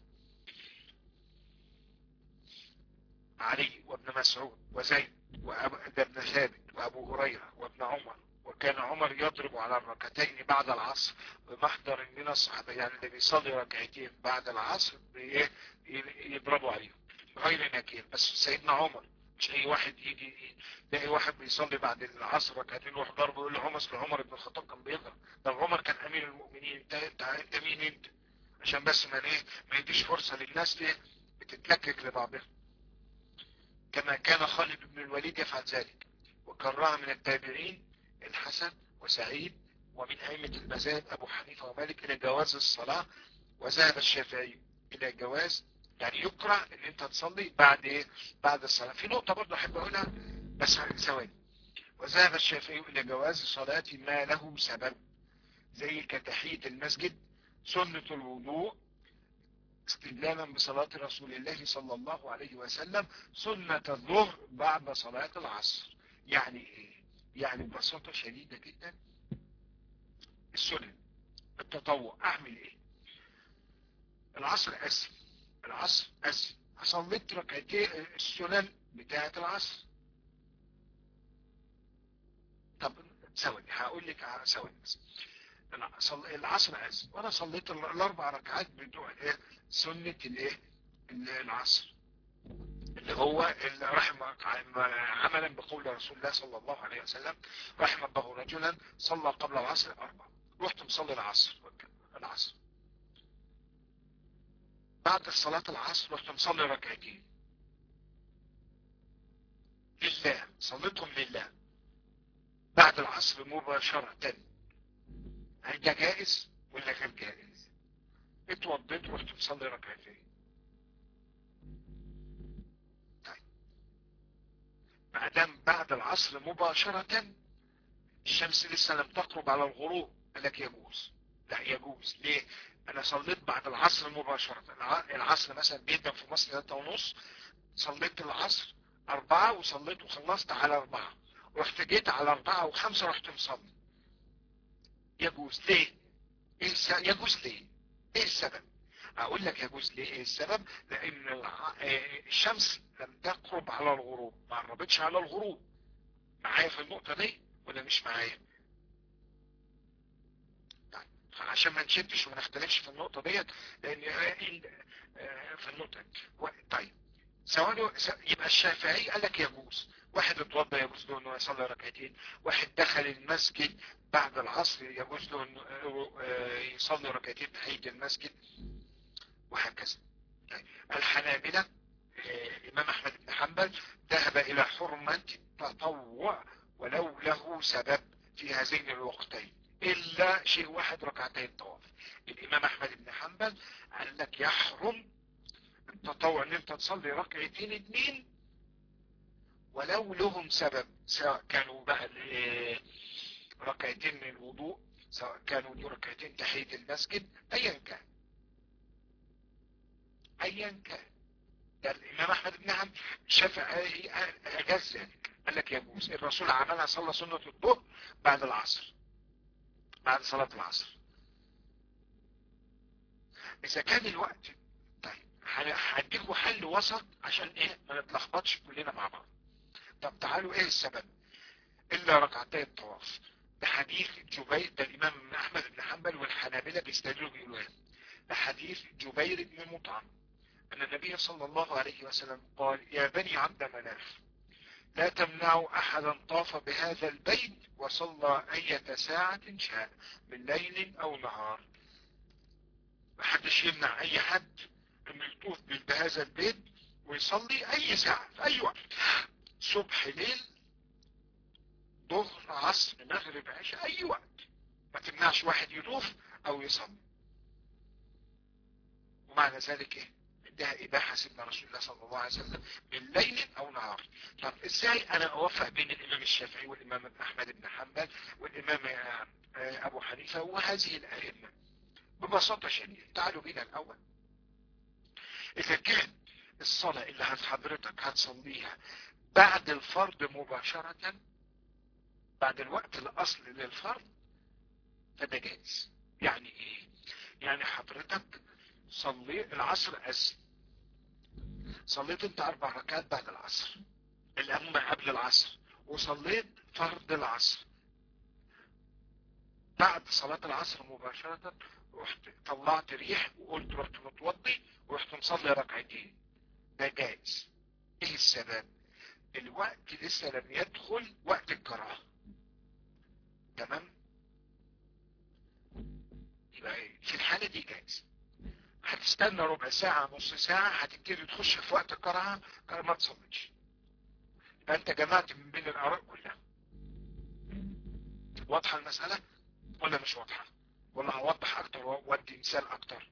علي وابن مسعود وزيد وابن ثابت وابو هريرة وابن عمر وكان عمر يضرب على الركعتين بعد العصر بمحضر من الصحابة يعني اللي بيصلي ركعتين بعد العصر يضربوا عليهم غير نكير بس سيدنا عمر مش اي واحد يجي تلاقي واحد بيصلي بعد العصر ركعتين يروح ضربه يقول له عمر عمر بن الخطاب كان بيضرب طب عمر كان امير المؤمنين انت انت انت مين انت عشان بس ما ايه ما يديش فرصه للناس دي بتتلكك لبعضها كما كان خالد بن الوليد يفعل ذلك وكرها من التابعين الحسن وسعيد ومن أئمة المذاهب أبو حنيفة ومالك إلى جواز الصلاة وذهب الشافعي إلى جواز يعني يكره ان انت تصلي بعد ايه بعد الصلاة في نقطة برضه احب اقولها بس ثواني وذهب الشافعي الى جواز صلاة ما له سبب زي كتحية المسجد سنة الوضوء استدلالا بصلاة رسول الله صلى الله عليه وسلم سنة الظهر بعد صلاة العصر يعني ايه يعني ببساطة شديدة جدا السنن التطوع اعمل ايه العصر اسم العصر اسم صليت ركعتين السنن بتاعة العصر طب ثواني هقول لك ثواني بس العصر اسم وانا صليت الاربع ركعات بتوع ايه سنة الايه العصر اللي هو اللي رحم عملا بقول رسول الله صلى الله عليه وسلم رحم الله رجلا صلى قبل العصر اربع رحت مصلي العصر العصر بعد صلاة العصر رحت مصلي ركعتين لله صليتهم لله بعد العصر مباشرة هل ده جائز ولا غير جائز اتوضيت ورحت مصلي ركعتين طيب بعدين بعد العصر مباشرة الشمس لسه لم تقرب على الغروب قال لك يجوز لا يجوز ليه انا صليت بعد العصر مباشرة العصر مثلا بيبدأ في مصر 3 ونص صليت العصر اربعة وصليت وخلصت على اربعة رحت جيت على اربعة وخمسة رحت مصلي يجوز ليه إيه يجوز ليه ايه السبب اقول لك يجوز ليه ايه السبب لان الشمس لم تقرب على الغروب ما قربتش على الغروب معايا في النقطة دي ولا مش معايا عشان ما نشدش وما نختلفش في النقطة ديت لان في النقطة طيب سواء يبقى الشافعي قال لك يجوز واحد اتوضى يجوز له انه يصلي ركعتين واحد دخل المسجد بعد العصر يجوز له انه يصلي ركعتين تحية المسجد وهكذا طيب. الحنابلة الامام احمد بن حنبل ذهب الى حرمة التطوع ولو له سبب في هذين الوقتين الا شيء واحد ركعتين طواف الامام احمد بن حنبل قال لك يحرم التطوع ان انت تصلي ركعتين اتنين ولو لهم سبب سواء كانوا بقى ركعتين من الوضوء سواء كانوا دي ركعتين تحية المسجد ايا كان ايا كان ده الامام احمد بن حنبل شافع اجاز ذلك قال لك يجوز الرسول عملها صلى سنة الظهر بعد العصر بعد صلاة العصر اذا كان الوقت طيب هديكوا حل وسط عشان ايه ما نتلخبطش كلنا مع بعض طب تعالوا ايه السبب الا ركعتي الطواف بحديث جبير ده الإمام أحمد بن حنبل والحنابلة بيستدلوا بيقولوا ايه بحديث جبير بن مطعم أن النبي صلى الله عليه وسلم قال يا بني عبد مناف لا تمنعوا أحدا طاف بهذا البيت وصلى أية ساعة شاء من ليل أو نهار محدش يمنع أي حد أنه يطوف بهذا البيت ويصلي أي ساعة في أي وقت صبح ليل ظهر عصر مغرب عشاء أي وقت ما تمنعش واحد يطوف أو يصلي ومعنى ذلك إيه ده إباحة سيدنا رسول الله صلى الله عليه وسلم من ليل أو نهار طب إزاي أنا أوفق بين الإمام الشافعي والإمام أحمد بن حنبل والإمام أبو حنيفة وهذه الأئمة ببساطة شديدة تعالوا بينا الأول إذا كان الصلاة اللي حضرتك هتصليها بعد الفرض مباشرة بعد الوقت الأصل للفرض فده جائز يعني إيه يعني حضرتك صلي العصر أسن صليت انت اربع ركعات بعد العصر اللي هم قبل العصر وصليت فرض العصر بعد صلاة العصر مباشرة رحت طلعت ريح وقلت رحت متوضي ورحت مصلي ركعتين ده جائز ايه السبب الوقت لسه لم يدخل وقت الكراهه تمام يبقى في الحالة دي جائز هتستنى ربع ساعة نص ساعة هتبتدي تخش في وقت القراءة ما تصليش يبقى انت جمعت من بين الاراء كلها واضحة المسألة ولا مش واضحة ولا هوضح اكتر وادي مثال اكتر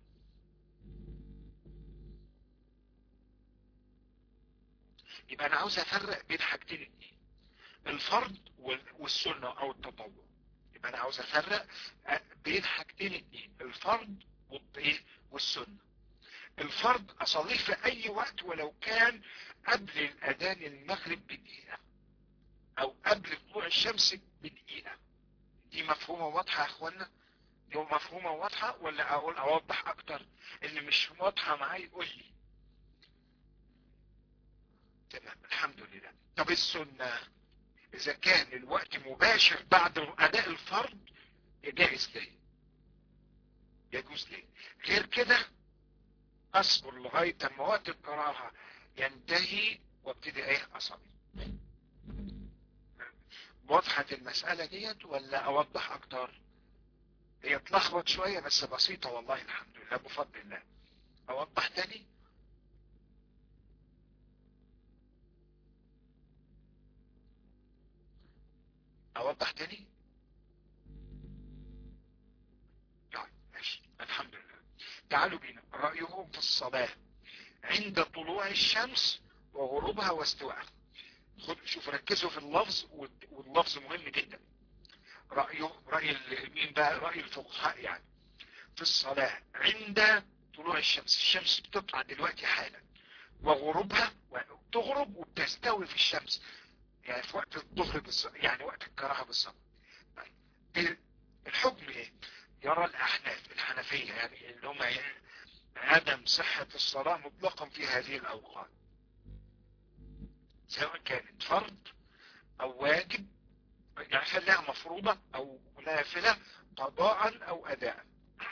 يبقى انا عاوز افرق بين حاجتين اتنين الفرض والسنة او التطوع يبقى انا عاوز افرق بين حاجتين اتنين الفرض والايه والسنة الفرض اصليه في اي وقت ولو كان قبل الاذان المغرب بدقيقة او قبل طلوع الشمس بدقيقة دي مفهومة واضحة يا اخوانا دي مفهومة واضحة ولا اقول اوضح اكتر اللي مش واضحة معايا يقول لي تمام الحمد لله طب السنة اذا كان الوقت مباشر بعد اداء الفرض جائز ليه يجوز ليه غير كده اصبر لغاية اما وقت القراءة ينتهي وابتدي ايه اصلي وضحت المسألة ديت ولا اوضح اكتر هي اتلخبط شوية بس بسيطة والله الحمد لله بفضل الله اوضح تاني اوضح تاني طيب ماشي الحمد لله تعالوا بينا رأيهم في الصلاة عند طلوع الشمس وغروبها واستواءها خد شوف ركزوا في اللفظ واللفظ مهم جدا رأيه رأي مين بقى رأي الفقهاء يعني في الصلاة عند طلوع الشمس الشمس بتطلع دلوقتي حالا وغروبها تغرب وبتستوي في الشمس يعني في وقت الظهر بالظبط يعني وقت الكراهه بالظبط طيب الحكم ايه يرى الاحناف الحنفية يعني اللي هم عدم صحة الصلاة مطلقا في هذه الاوقات سواء كانت فرض او واجب يعني خليها مفروضة او نافلة قضاء او اداء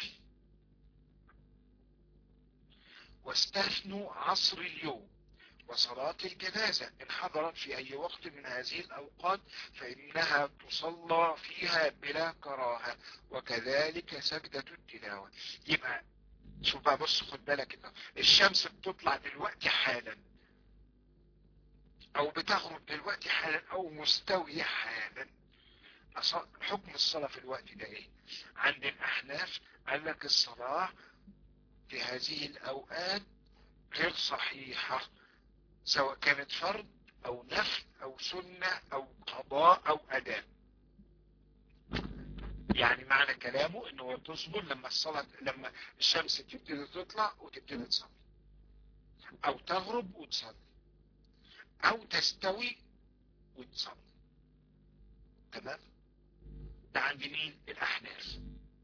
واستثنوا عصر اليوم وصلاة الجنازة إن حضرت في أي وقت من هذه الأوقات فإنها تصلى فيها بلا كراهة وكذلك سجدة التلاوة يبقى شوف بقى بص خد بالك إنه الشمس بتطلع دلوقتي حالا أو بتغرب دلوقتي حالا أو مستوية حالا حكم الصلاة في الوقت ده إيه عند الأحناف قال لك الصلاة في هذه الأوقات غير صحيحة سواء كانت فرض او نفل او سنة او قضاء او اداء يعني معنى كلامه انه تصبر لما الصلاة لما الشمس تبتدي تطلع وتبتدي تصلي او تغرب وتصلي او تستوي وتصلي تمام ده عند مين الاحناف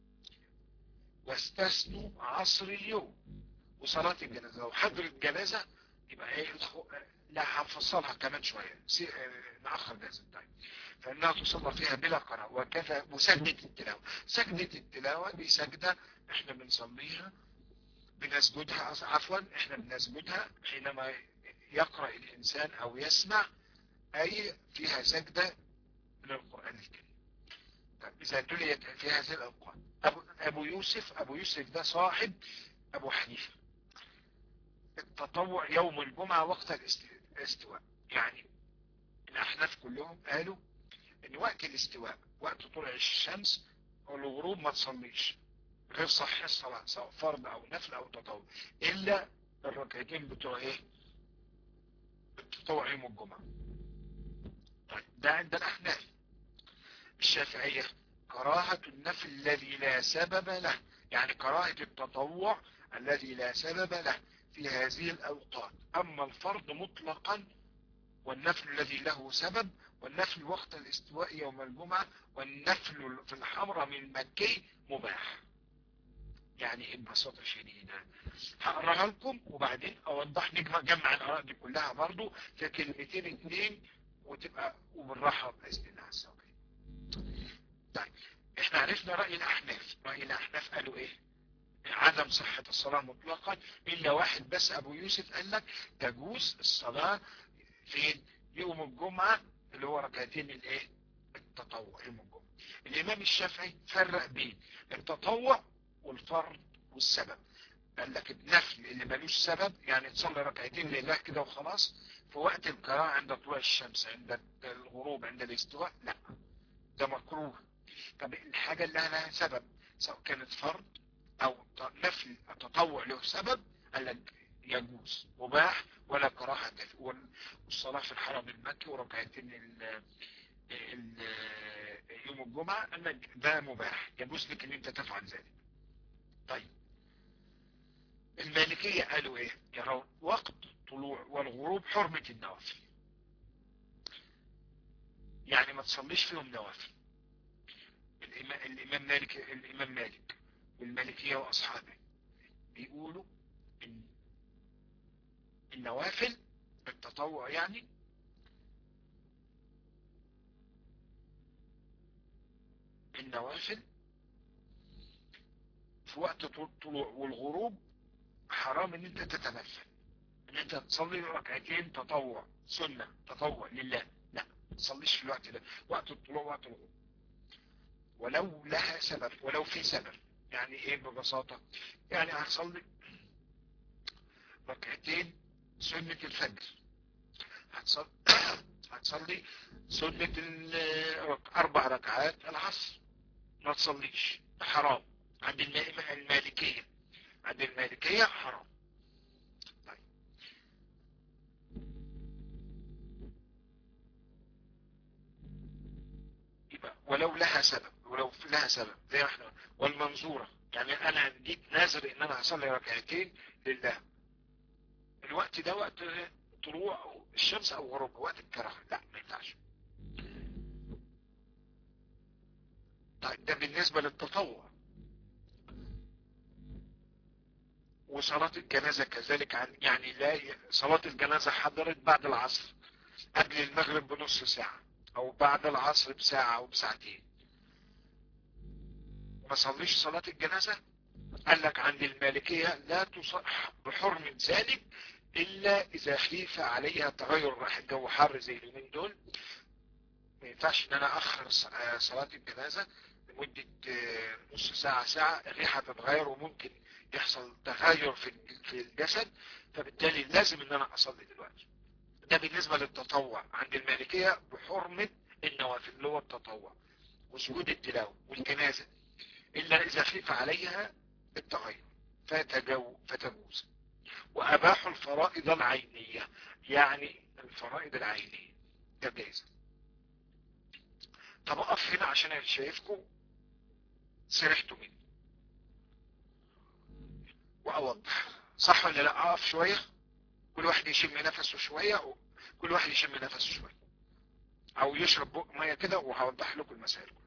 واستثنوا عصر اليوم وصلاة الجنازة لو حضرت جنازة يبقى ايه لا هنفصلها كمان شوية نأخر جاز الدايم فإنها تصلى فيها بلا قراءة وكذا وسجدة التلاوة سجدة التلاوة دي سجدة احنا بنصليها بنسجدها عفوا احنا بنسجدها حينما يقرأ الإنسان أو يسمع أي فيها سجدة من القرآن الكريم طيب إذا تليت في هذه الأوقات أبو, أبو يوسف أبو يوسف ده صاحب أبو حنيفة التطوع يوم الجمعة وقت الاستواء يعني الأحناف كلهم قالوا ان وقت الاستواء وقت طلوع الشمس والغروب ما تصليش غير صح الصلاة سواء فرض او نفل او تطوع الا الركعتين بتوع ايه التطوع يوم الجمعة طيب ده عند الاحناف الشافعية كراهة النفل الذي لا سبب له يعني كراهة التطوع الذي لا سبب له في هذه الاوقات اما الفرض مطلقا والنفل الذي له سبب والنفل وقت الاستواء يوم الجمعة والنفل في الحمرة من مكي مباح يعني ببساطة شديدة هقراها لكم وبعدين اوضح نجمع جمع الاراء دي كلها برضو في كلمتين اتنين وتبقى وبالراحة باذن الله عز وجل طيب احنا عرفنا رأي الاحناف رأي الاحناف قالوا ايه عدم صحة الصلاة مطلقا الا واحد بس ابو يوسف قال لك تجوز الصلاة فين يوم الجمعة اللي هو ركعتين الايه التطوع يوم الجمعة الامام الشافعي فرق بين التطوع والفرض والسبب قال لك النفل اللي ملوش سبب يعني تصلي ركعتين لله كده وخلاص في وقت القراءة عند طلوع الشمس عند الغروب عند الاستواء لا ده مكروه طب الحاجة اللي لها سبب سواء كانت فرض او نفل تطوع له سبب قال لك يجوز مباح ولا كراهة والصلاة في الحرم المكي وركعتين يوم الجمعة انك ده مباح يجوز لك ان انت تفعل ذلك طيب المالكية قالوا ايه يرون وقت طلوع والغروب حرمة النوافل يعني ما تصليش فيهم نوافل الامام, الإمام مالك الامام مالك والمالكية واصحابه بيقولوا ان النوافل التطوع يعني النوافل في وقت طلوع والغروب حرام ان انت تتنفل ان انت تصلي ركعتين تطوع سنة تطوع لله لا تصليش في الوقت ده وقت الطلوع وقت الغروب ولو لها سبب ولو في سبب يعني ايه ببساطة يعني هتصلي ركعتين سنة الفجر هتصلي هتصلي سنة اربع ركعات العصر ما تصليش حرام عند المالكية عند المالكية حرام طيب. يبقى ولو لها سبب ولو لها سبب زي ما احنا والمنظورة يعني انا جيت نازل ان انا هصلي ركعتين لله الوقت ده وقت طلوع الشمس او غروبها وقت الكراهه لا ما ينفعش طيب ده بالنسبة للتطوع وصلاة الجنازة كذلك عن يعني لا صلاة الجنازة حضرت بعد العصر قبل المغرب بنص ساعة او بعد العصر بساعة او بساعتين ما صليش صلاة الجنازة قال لك عند المالكية لا تصح بحرم ذلك الا اذا خيف عليها تغير راح الجو حر زي اليومين دول ما ينفعش ان انا اخر صلاة الجنازة لمدة نص ساعة ساعة الريحة تتغير وممكن يحصل تغير في في الجسد فبالتالي لازم ان انا اصلي دلوقتي ده بالنسبة للتطوع عند المالكية بحرمة النوافل اللي هو التطوع وسجود التلاوة والجنازة الا اذا خيف عليها التغير فتجو فتجوز واباحوا الفرائض العينية يعني الفرائض العينية ده جايزة طب اقف هنا عشان انا شايفكم سرحتوا مني واوضح صح ولا لا اقف شوية كل واحد يشم نفسه شوية كل واحد يشم نفسه شوية او يشرب بق مية كده وهوضح لكم المسائل كلها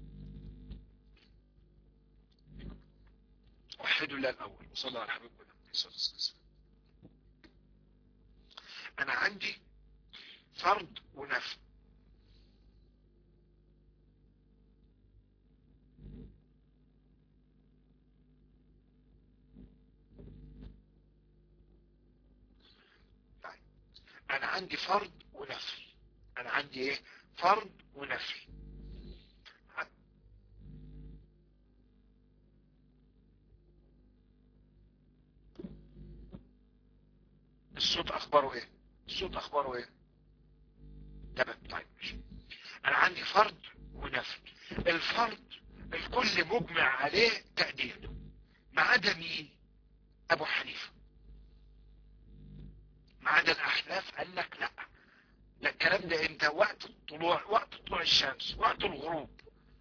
وحدوا الله الاول وصلى على حبيب كده الصلاة والسلام انا عندي فرض ونفل طيب انا عندي فرض ونفل انا عندي ايه فرض ونفل الصوت اخباره ايه الصوت اخباره ايه تمام طيب ماشي انا عندي فرض ونفل الفرض الكل مجمع عليه تأديته ما عدا مين ابو حنيفه ما عدا الاحناف قال لك لا ده الكلام ده انت وقت الطلوع وقت طلوع الشمس وقت الغروب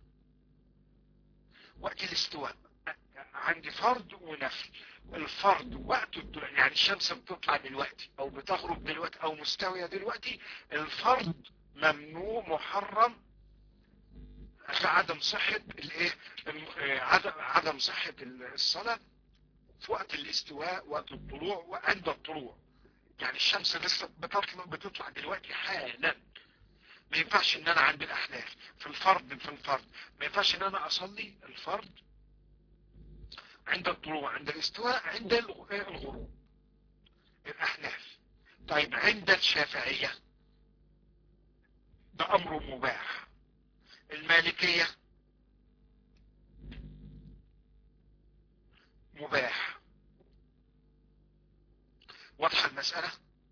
وقت الاستواء عندي فرض ونفل الفرض وقت الطلوع يعني الشمس بتطلع دلوقتي او بتغرب دلوقتي او مستوية دلوقتي الفرض ممنوع محرم عدم صحة الايه عدم عدم صحة الصلاة في وقت الاستواء وقت الطلوع وعند الطلوع يعني الشمس لسه بتطلع بتطلع دلوقتي حالا ما ينفعش ان انا عند الاحناف في الفرض في الفرض ما ينفعش ان انا اصلي الفرض عند الطلوع عند الاستواء عند الغروب الاحناف طيب عند الشافعية ده امر مباح المالكية مباح واضحة المسألة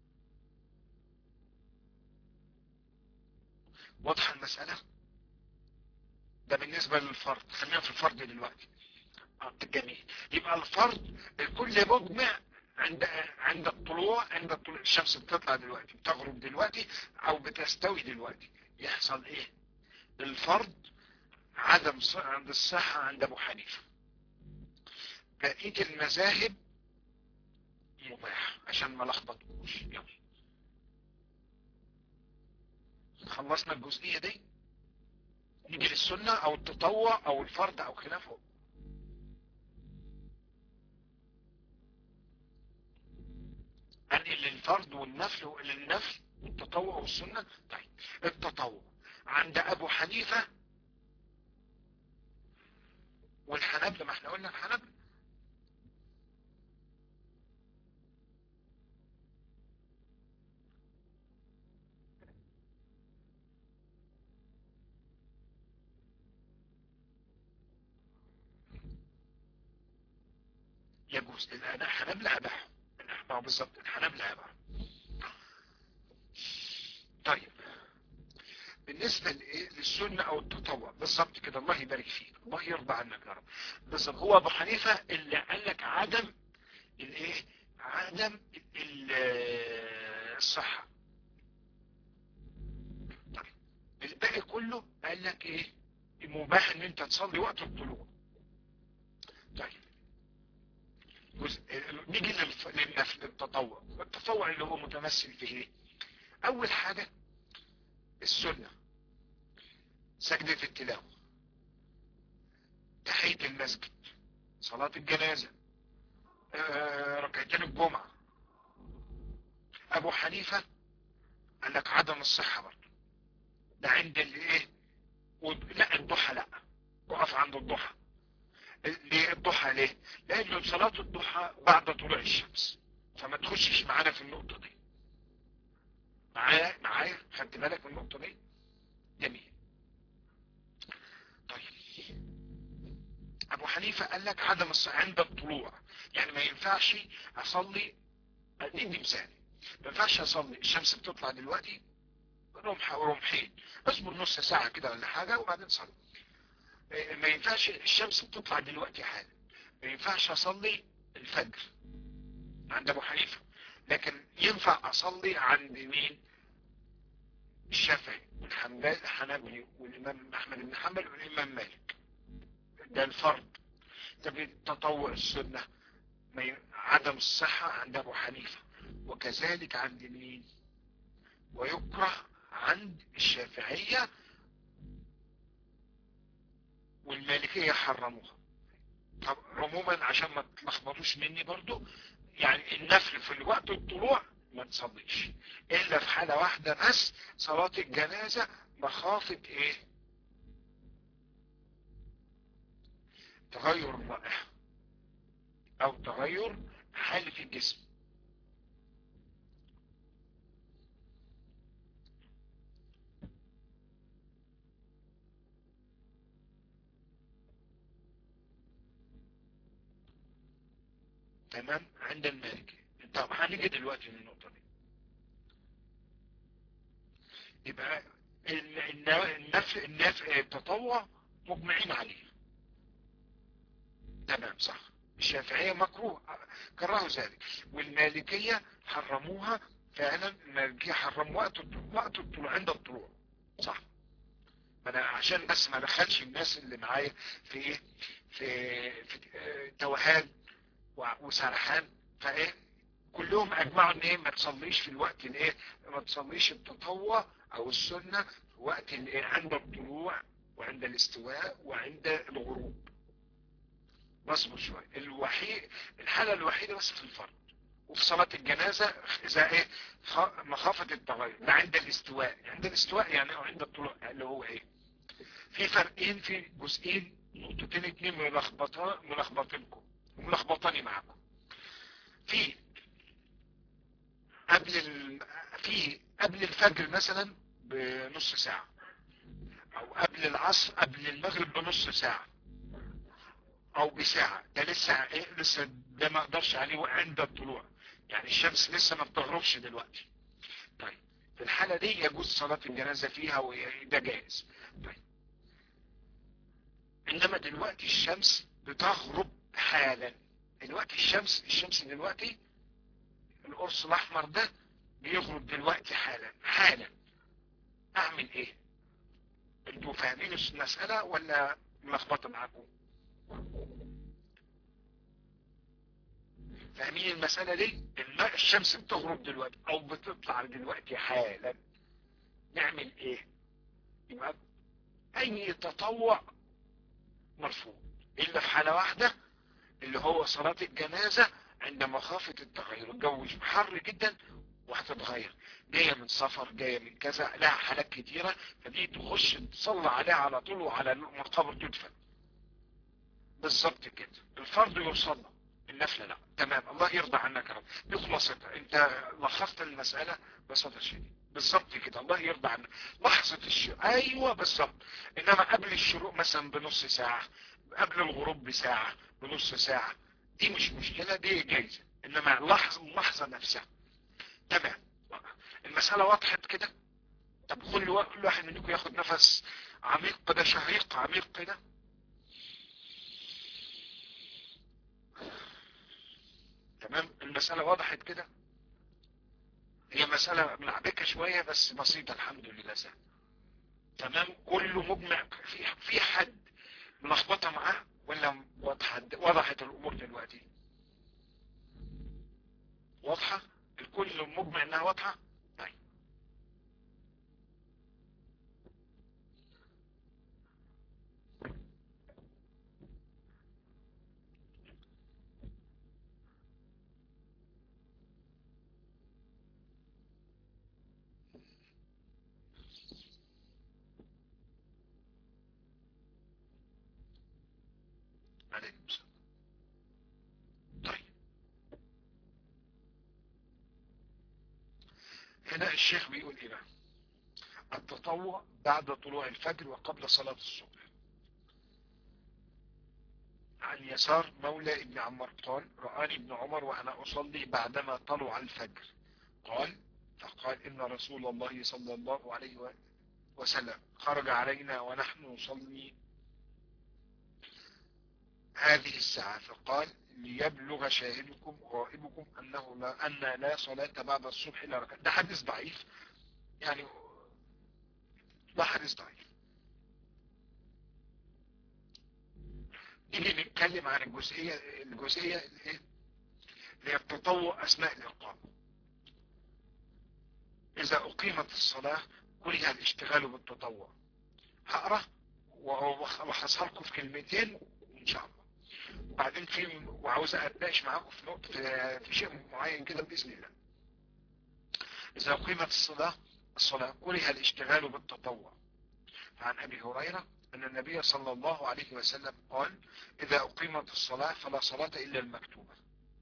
واضحة المسألة ده بالنسبة للفرد خلينا في الفرد دلوقتي جميل يبقى الفرد الكل مجمع عند عند الطلوع عند الطلوع الشمس بتطلع دلوقتي بتغرب دلوقتي او بتستوي دلوقتي يحصل ايه الفرد عدم عند الصحة عند ابو حنيفه بقية المذاهب مباح عشان ما لخبطوش يلا خلصنا الجزئية دي نيجي للسنة او التطوع او الفرد او خلافه انقل للفرد والنفل للنفل والتطوع والسنة طيب التطوع عند ابو حنيفة والحنابلة ما احنا قلنا الحنابلة يجوز الأنا حنبلة أباح ما بالضبط الحنبلة أباح طيب بالنسبة للسنة أو التطوع بالضبط كده الله يبارك فيك الله يرضى عنك يا رب بالضبط هو أبو حنيفة اللي قال لك عدم الايه عدم الصحة طيب الباقي كله قال لك ايه مباح ان انت تصلي وقت الطلوع طيب نيجي للنفل التطوع التطوع اللي هو متمثل في ايه اول حاجة السنة سجدة التلاوة تحية المسجد صلاة الجنازة آه ركعتين الجمعة ابو حنيفة قال لك عدم الصحة برضه ده عند الايه لا الضحى لا وقف عند الضحى ليه الضحى ليه لان صلاة الضحى بعد طلوع الشمس فما تخشش معانا في النقطة دي معايا معايا خدت بالك من النقطة دي جميل طيب ابو حنيفة قال لك عدم الصحة عند الطلوع يعني ما ينفعش اصلي اديني مثال ما ينفعش اصلي الشمس بتطلع دلوقتي رمح ورمحين اصبر نص ساعة كده ولا حاجة وبعدين صلي ما ينفعش الشمس بتطلع دلوقتي حالا ما ينفعش اصلي الفجر عند ابو حنيفة لكن ينفع اصلي عند مين الشافعي والحنبلي والامام احمد بن حنبل والامام مالك ده الفرض طب التطوع السنة عدم الصحة عند ابو حنيفة وكذلك عند مين ويكره عند الشافعية والمالكية حرموها طب عموما عشان ما تلخبطوش مني برضو النفل في الوقت الطلوع ما تصليش الا في حالة واحدة بس صلاة الجنازة مخافة ايه تغير الرائحة او تغير حالة الجسم تمام عند المالكي طب هنيجي دلوقتي للنقطة دي يبقى النفس النفس التطوع مجمعين عليه تمام صح الشافعية مكروه كرهوا ذلك والمالكية حرموها فعلا المالكية حرموا وقت وقت الطلوع عند الطلوع صح انا عشان بس ما دخلش الناس اللي معايا في ايه في, في توهان وسرحان فايه كلهم اجمعوا ان ايه ما تصليش في الوقت الايه ما تصليش التطوع او السنة في وقت الايه عند الطلوع وعند الاستواء وعند الغروب بصبر شوية الوحيد الحالة الوحيدة بس في الفرد وفي صلاة الجنازة اذا ايه مخافة التغير ده عند الاستواء عند الاستواء يعني او عند الطلوع اللي هو ايه في فرقين في جزئين نقطتين اتنين ملخبطان ملخبطينكم وملخبطاني معاكم في قبل ال... في قبل الفجر مثلا بنص ساعة او قبل العصر قبل المغرب بنص ساعة او بساعة ده لسه ايه لسه ده ما اقدرش عليه عند الطلوع يعني الشمس لسه ما بتغربش دلوقتي طيب في الحالة دي يجوز صلاة الجنازة فيها وده جائز طيب انما دلوقتي الشمس بتغرب حالا دلوقتي الشمس الشمس دلوقتي القرص الاحمر ده بيغرب دلوقتي حالا حالا اعمل ايه انتوا فاهمين المسألة ولا ملخبطة معاكم فاهمين المسألة دي الماء الشمس بتغرب دلوقتي او بتطلع دلوقتي حالا نعمل ايه يبقى اي تطوع مرفوض الا في حالة واحدة اللي هو صلاة الجنازة عند مخافة التغير الجو حر جدا وهتتغير جاية من سفر جاية من كذا لها حالات كتيرة فدي تخش تصلى عليها على طول وعلى المقابر تدفن بالظبط كده الفرض يصلى النفلة لا تمام الله يرضى عنك يا رب دي خلاصتها انت لخصت المسألة ببساطة شديدة بالظبط كده الله يرضى عنك لحظة الشروق ايوه بالظبط انما قبل الشروق مثلا بنص ساعة قبل الغروب بساعة بنص ساعة دي مش مشكلة دي جايزة انما اللحظة اللحظة نفسها تمام المسألة وضحت كده طب كل واحد منكم ياخد نفس عميق كده شهيق عميق كده تمام المسألة وضحت كده هي مسألة ملعبكة شوية بس بسيطة الحمد لله سهل تمام كله مجمع في في حد ملخبطة معاه ولا وضحت وضحت الامور دلوقتي واضحة الكل مجمع انها واضحة طيب عليكم السلام طيب هنا الشيخ بيقول ايه بقى التطوع بعد طلوع الفجر وقبل صلاة الصبح عن يسار مولى ابن عمر قال رآني ابن عمر وأنا أصلي بعدما طلع الفجر قال فقال إن رسول الله صلى الله عليه وسلم خرج علينا ونحن نصلي هذه الساعة فقال ليبلغ شاهدكم غائبكم أنه لا أن لا صلاة بعد الصبح إلا ركعة ده حديث ضعيف يعني ده حديث ضعيف نيجي نتكلم عن الجزئية الجزئية اللي هي التطوع أثناء الإقامة إذا أقيمت الصلاة كره الاشتغال بالتطوع هقرأ وهصلكم في كلمتين إن شاء الله وبعدين في وعاوز اتناقش معاكم في نقطة في شيء معين كده بإذن الله إذا قيمت الصلاة الصلاة كره الاشتغال بالتطوع عن أبي هريرة أن النبي صلى الله عليه وسلم قال إذا أقيمت الصلاة فلا صلاة إلا المكتوبة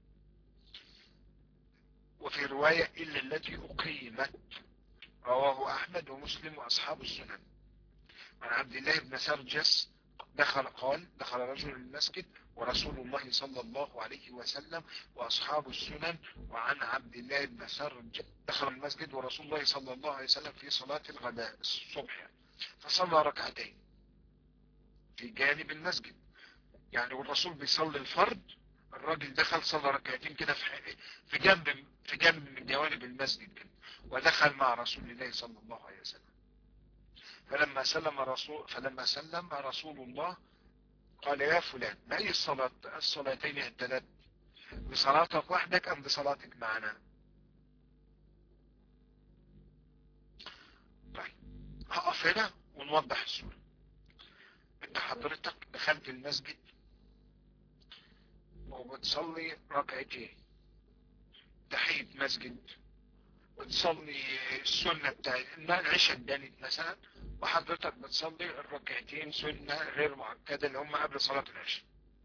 وفي رواية إلا التي أقيمت رواه أحمد ومسلم وأصحاب السنن عن عبد الله بن سرجس دخل قال دخل رجل المسجد ورسول الله صلى الله عليه وسلم وأصحاب السنن وعن عبد الله بن سرج دخل المسجد ورسول الله صلى الله عليه وسلم في صلاة الغداء الصبح فصلى ركعتين في جانب المسجد يعني والرسول بيصلي الفرد الراجل دخل صلى ركعتين كده في في جنب في جنب من جوانب المسجد كده ودخل مع رسول الله صلى الله عليه وسلم فلما سلم رسول فلما سلم رسول الله قال يا فلان ما هي الصلاة الصلاتين الثلاث بصلاتك وحدك ام بصلاتك معنا طيب هقف هنا ونوضح الصورة انت حضرتك دخلت المسجد وبتصلي ركعتين تحية مسجد بتصلي السنة بتاع العشاء الدانت مثلا وحضرتك بتصلي الركعتين سنة غير مؤكدة اللي هم قبل صلاة العشاء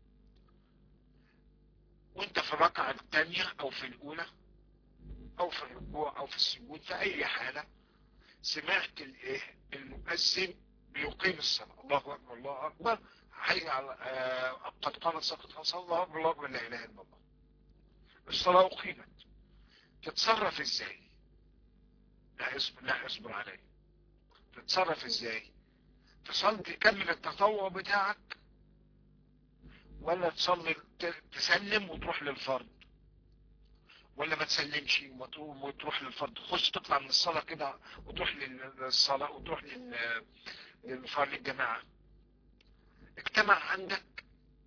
وانت في الركعة الثانية او في الاولى او في الركوع او في السجود في اي حالة سمعت الايه المؤذن بيقيم الصلاة الله اكبر الله اكبر حي على آه قد قامت سقط صلى الله اكبر الله اكبر لا اله الا الله الصلاة اقيمت تتصرف ازاي لا اصبر لا اصبر علي تتصرف ازاي تصلي تكمل التطوع بتاعك ولا تصلي تسلم وتروح للفرض ولا ما تسلمش وتروح للفرض تخش تطلع من الصلاة كده وتروح للصلاة وتروح للفرض للجماعة اجتمع عندك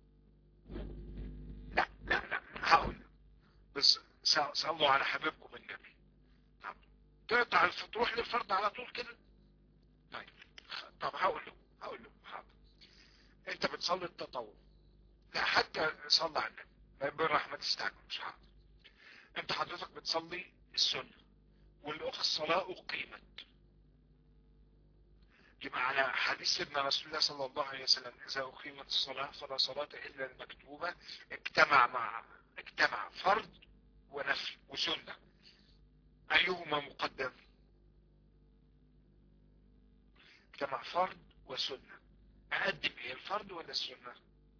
لا لا لا هقول بس صلوا على حبيبكم النبي تقطع تروح للفرض على طول كده طيب طب هقول له هقول له حاضر انت بتصلي التطوع لا حتى صلى على النبي بالرحمة تستعجل مش حاضر انت حضرتك بتصلي السنة والاخ الصلاة اقيمت يبقى على حديث سيدنا رسول الله صلى الله عليه وسلم اذا اقيمت الصلاة فلا صلاة الا المكتوبة اجتمع مع اجتمع فرض ونفل وسنة ايهما مقدم اجتمع فرض وسنة اقدم ايه الفرض ولا السنة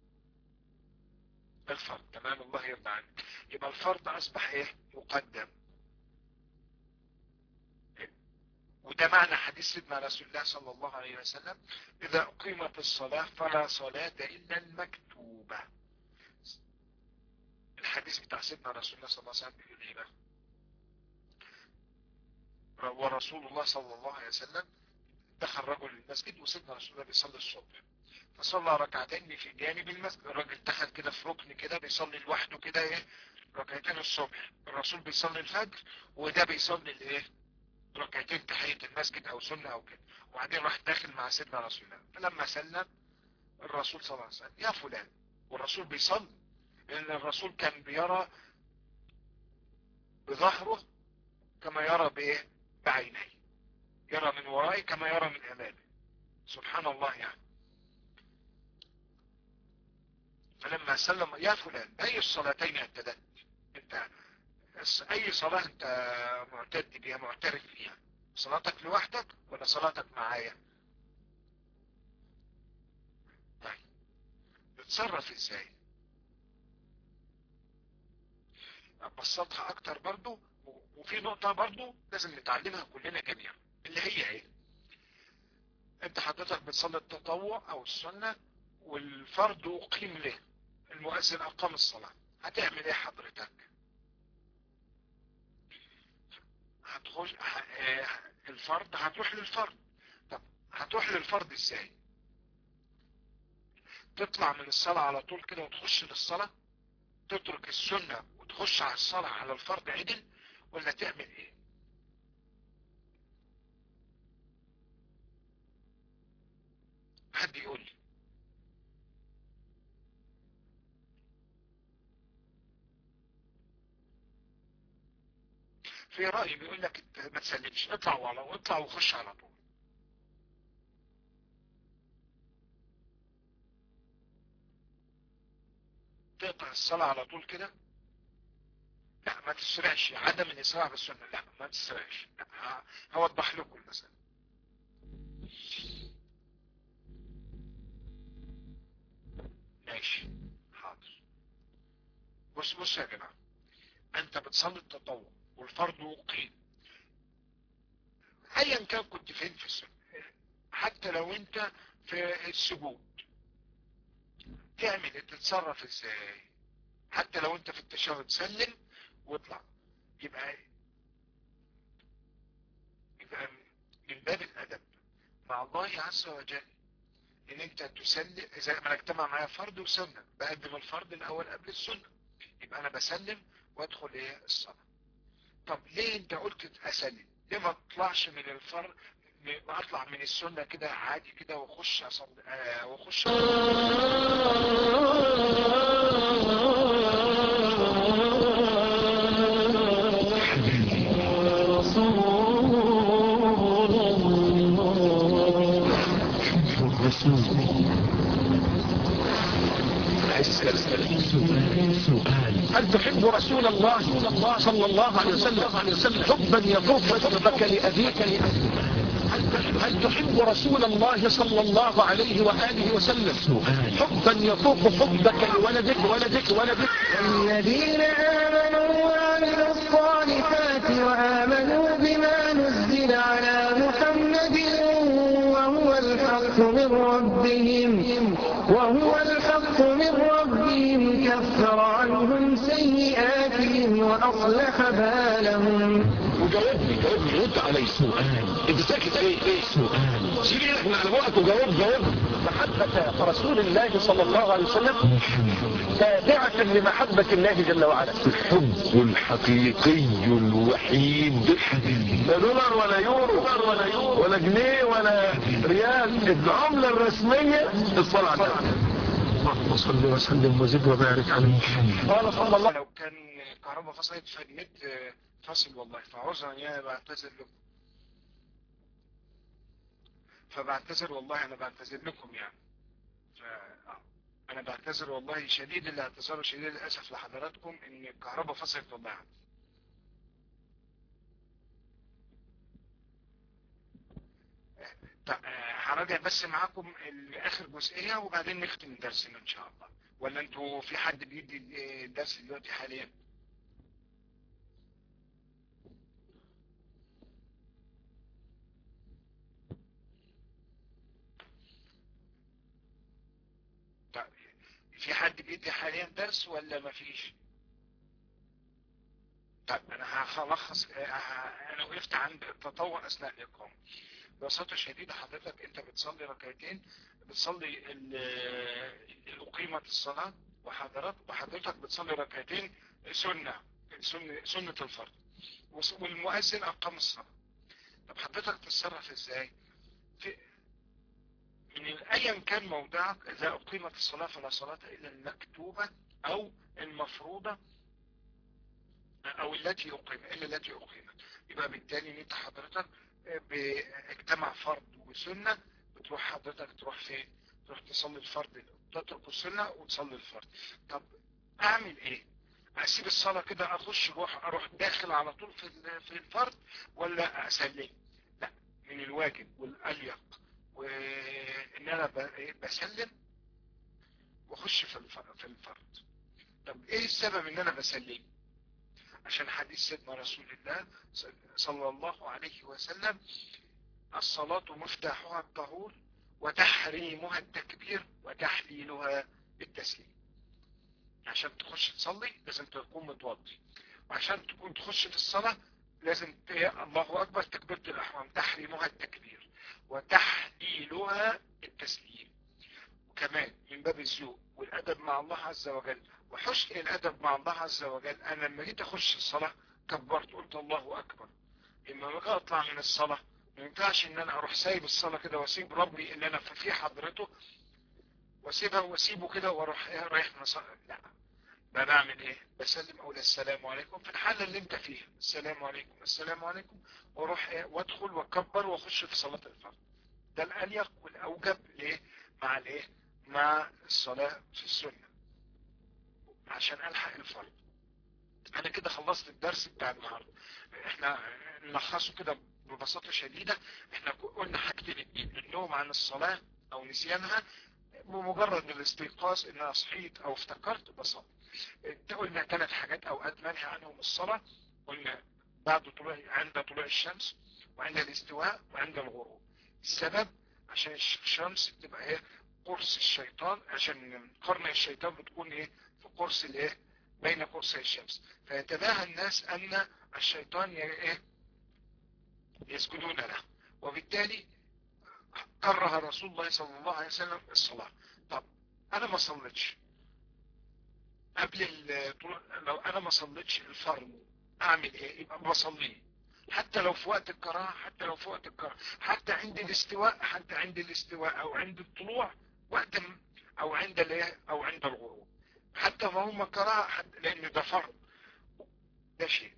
الفرض تمام الله يرضى عنك يبقى الفرض اصبح ايه مقدم وده معنى حديث سيدنا رسول الله صلى الله عليه وسلم اذا اقيمت الصلاة فلا صلاة الا المكتوبة الحديث بتاع سيدنا رسول الله صلى الله عليه وسلم بيقول ايه بقى ورسول الله صلى الله عليه وسلم دخل رجل المسجد وسيدنا رسول الله بيصلي الصبح فصلى ركعتين في جانب المسجد الراجل دخل كده في ركن كده بيصلي لوحده كده ايه ركعتين الصبح الرسول بيصلي الفجر وده بيصلي الايه ركعتين تحية المسجد او سنة او كده وبعدين راح داخل مع سيدنا رسول الله فلما سلم الرسول صلى الله عليه وسلم يا فلان والرسول بيصلي لان الرسول كان بيرى بظهره كما يرى بايه بعينيه يرى من ورائه كما يرى من امامه سبحان الله يعني فلما سلم يا فلان اي الصلاتين اعتدت انت اي صلاة انت معتد بيها معترف فيها صلاتك لوحدك ولا صلاتك معايا طيب بتصرف ازاي ابسطها اكتر برضو وفي نقطة برضو لازم نتعلمها كلنا جميعا اللي هي ايه انت حضرتك بتصلي التطوع او السنة والفرد اقيم له المؤذن اقام الصلاة هتعمل ايه حضرتك هتخش الفرد هتروح للفرد طب هتروح للفرد ازاي تطلع من الصلاة على طول كده وتخش للصلاة تترك السنة وتخش على الصلاة على الفرد عدل ولا تعمل ايه حد يقول لي في رأي بيقول لك انت ما تسلمش اطلع وعلى واطلع وخش على طول تقطع الصلاة على طول كده لا ما تسرعش عدم الإسراع بالسنة لا ما تسرعش لا ه- هوضح لكم المسألة ماشي حاضر بص بص يا جماعة انت بتصلي التطوع والفرض وقيم ايا كان كنت فين في السنة حتى لو انت في السجود تعمل تتصرف ازاي حتى لو انت في التشهد سلم واطلع يبقى يبقى من باب الادب مع الله عز وجل ان انت تسلم اذا ما اجتمع معايا فرض وسنة بقدم الفرض الاول قبل السنة يبقى انا بسلم وادخل ايه الصلاة طب ليه انت قلت اسلم ليه ما اطلعش من الفرض ما اطلع من السنة كده عادي كده واخش اصلي آه واخش هل تحب رسول الله صلى الله عليه وسلم حبا يفوق حبك لأبيك هل تحب رسول الله صلى الله عليه وآله وسلم حبا يفوق حبك لولدك ولدك ولدك الذين آمنوا وعملوا الصالحات وآمنوا بما نزل على محمد وهو الحق من ربهم وهو الحق من ربهم كفر عنهم سيئاتهم وأصلح بالهم وجاوبني جاوبني رد علي سؤال انت ساكت ايه ايه سؤال شيل ايدك من على بقك وجاوب جاوب محبة رسول الله صلى الله عليه وسلم تابعة لمحبة الله جل وعلا الحب الحقيقي الوحيد لا دولار ولا يورو ولا يورو ولا جنيه ولا ريال العملة الرسمية الصلاة على النبي اللهم صل وسلم وزد وبارك على محمد قال صلى الله لو كان الكهرباء فصلت فالنت فصل والله فعذرا يا بعتذر لكم فبعتذر والله انا بعتذر لكم يعني ف... انا بعتذر والله شديد الاعتذار وشديد الاسف لحضراتكم ان الكهرباء فصلت والله عني. طب آه، هراجع بس معاكم اخر جزئيه وبعدين نختم درسنا ان شاء الله ولا انتوا في حد بيدي الدرس دلوقتي حاليا طيب في حد بيدي حاليا درس ولا مفيش طيب انا هلخص انا وقفت عند التطوع اثناء الاقامه ببساطه شديده حضرتك انت بتصلي ركعتين بتصلي اقيمه الصلاه وحضرتك وحضرتك بتصلي ركعتين سنه سنه سنه الفرض والمؤذن اقام الصلاه طب حضرتك تتصرف ازاي في من ايا كان موضعك اذا اقيمت الصلاه فلا صلاه الا المكتوبه او المفروضه او التي اقيمت الا التي اقيمت يبقى بالتالي ان انت حضرتك باجتمع فرض وسنة بتروح حضرتك تروح فين تروح تصلي الفرض تترك السنة وتصلي الفرض طب اعمل ايه اسيب الصلاة كده اخش اروح اروح داخل على طول في في الفرض ولا اسلم لا من الواجب والاليق وان انا بسلم واخش في في الفرض طب ايه السبب ان انا بسلم عشان حديث سيدنا رسول الله صلى الله عليه وسلم الصلاة مفتاحها الطهور وتحريمها التكبير وتحليلها التسليم عشان تخش تصلي لازم تكون متوضي وعشان تكون تخش في الصلاة لازم الله أكبر تكبيرة الأحرام تحريمها التكبير وتحليلها التسليم وكمان من باب الذوق والأدب مع الله عز وجل وحسن الأدب مع الله عز وجل أنا لما جيت أخش الصلاة كبرت قلت الله أكبر لما بقى أطلع من الصلاة ما ينفعش إن أنا أروح سايب الصلاة كده وأسيب ربي اللي أنا في حضرته وأسيبها وأسيبه كده وأروح رايح مصلي لا بقى بعمل ايه بسلم اقول السلام عليكم في الحالة اللي انت فيها السلام عليكم السلام عليكم واروح ايه وادخل واكبر واخش في صلاة الفرض ده الاليق والاوجب ليه مع الايه مع الصلاة في السنة عشان الحق الفرض انا كده خلصت الدرس بتاع النهاردة احنا نلخصه كده ببساطة شديدة احنا قلنا حاجتين اتنين النوم عن الصلاة او نسيانها بمجرد الاستيقاظ ان انا صحيت او افتكرت بصلي قلنا ثلاث حاجات اوقات منهي عنهم الصلاة قلنا بعد طلوع عند طلوع الشمس وعند الاستواء وعند الغروب السبب عشان الشمس بتبقى ايه قرص الشيطان عشان قرن الشيطان بتكون ايه في قرص الايه بين قرصي الشمس فيتباهى الناس ان الشيطان ايه يسجدون له وبالتالي كره رسول الله صلى الله عليه وسلم الصلاة طب انا ما صليتش قبل لو انا ما صليتش الفرض اعمل ايه يبقى بصليه حتى لو في وقت الكراهه حتى لو في وقت الكراهه حتى عند الاستواء حتى عند الاستواء او عند الطلوع وقت او عند الايه او عند الغروب حتى ما هم كراهه لان ده فرض ده شيء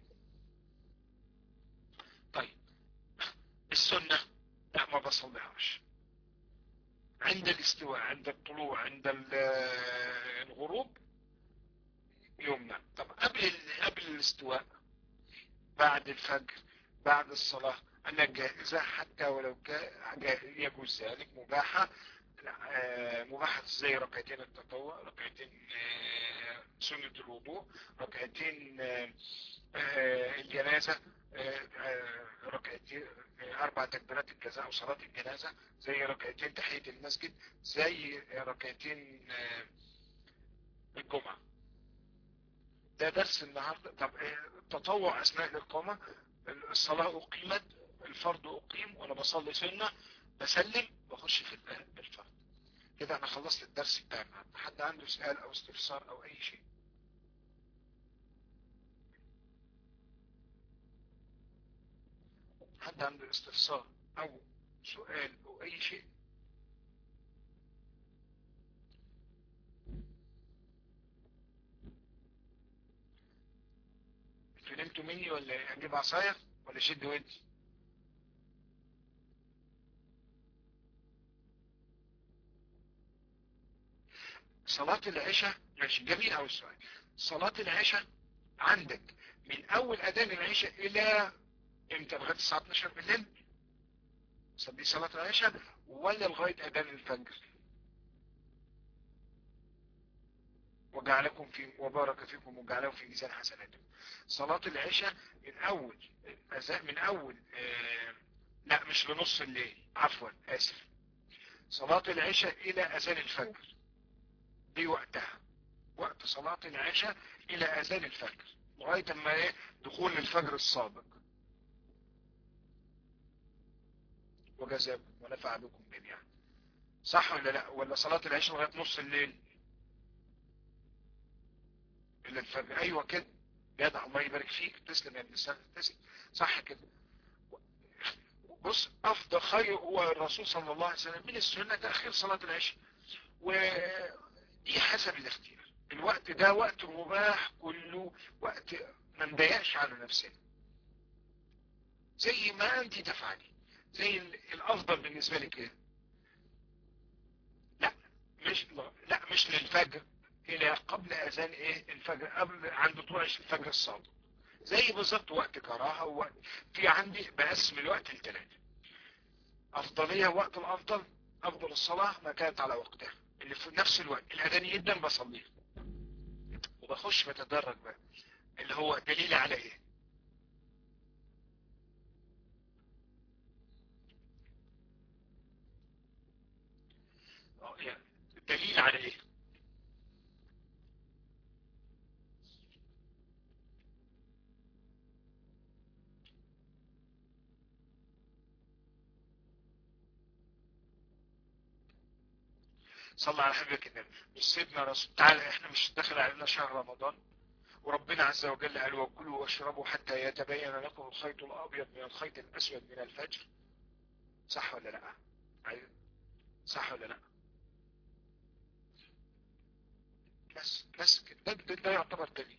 طيب السنه لا ما بصليهاش عند الاستواء عند الطلوع عند الغروب يومنا طب قبل قبل الاستواء بعد الفجر بعد الصلاة أنا جائزة حتى ولو يجوز ذلك مباحة مباحة زي ركعتين التطوع ركعتين سنة الوضوء ركعتين الجنازة ركعتين أربع تكبيرات الجزاء وصلاة الجنازة زي ركعتين تحية المسجد زي ركعتين الجمعة ده درس النهاردة طب التطوع أثناء الإقامة الصلاة أقيمت الفرض أقيم وأنا بصلي سنة بسلم بخش في الفرض كده أنا خلصت الدرس بتاعنا حد عنده سؤال أو استفسار أو أي شيء حد عنده استفسار أو سؤال أو أي شيء فهمتوا مني ولا اجيب عصاية ولا شد ودي صلاة العشاء ماشي جميل أوي السؤال صلاة العشاء عندك من أول أذان العشاء إلى إمتى لغاية الساعة 12 بالليل صلي صلاة العشاء ولا لغاية أذان الفجر وجعلكم في وبارك فيكم وجعله في ميزان حسناتكم صلاة العشاء من أول من أول آه لا مش لنص الليل عفوا آسف صلاة العشاء إلى أذان الفجر دي وقتها وقت صلاة العشاء إلى أذان الفجر لغاية ما إيه دخول الفجر الصادق وجزاكم ونفع بكم جميعا صح ولا لا ولا صلاة العشاء لغاية نص الليل إلا الفجر أيوة كده جدع الله يبارك فيك تسلم يا ابن السنة تسلم صح كده بص أفضل خير هو الرسول صلى الله عليه وسلم من السنة تأخير صلاة العشاء ودي حسب الاختيار الوقت ده وقت مباح كله وقت ما نضيقش على نفسنا زي ما انت تفعلي زي الافضل بالنسبة لك ايه لا مش لا مش للفجر الى قبل اذان ايه الفجر قبل عند طلوع الفجر الصادق زي بالظبط وقت كراهة ووقت في عندي بقسم الوقت لثلاثة افضلية وقت الافضل افضل الصلاة ما كانت على وقتها اللي في نفس الوقت الاذان جدا بصليه وبخش بتدرج بقى اللي هو دليل على ايه يعني دليل على ايه صلى على حبيبك النبي مش سيدنا رسول تعالى احنا مش داخل علينا شهر رمضان وربنا عز وجل قال وكلوا واشربوا حتى يتبين لكم الخيط الابيض من الخيط الاسود من الفجر صح ولا لا صح ولا لا بس بس كده ده, ده, ده يعتبر دليل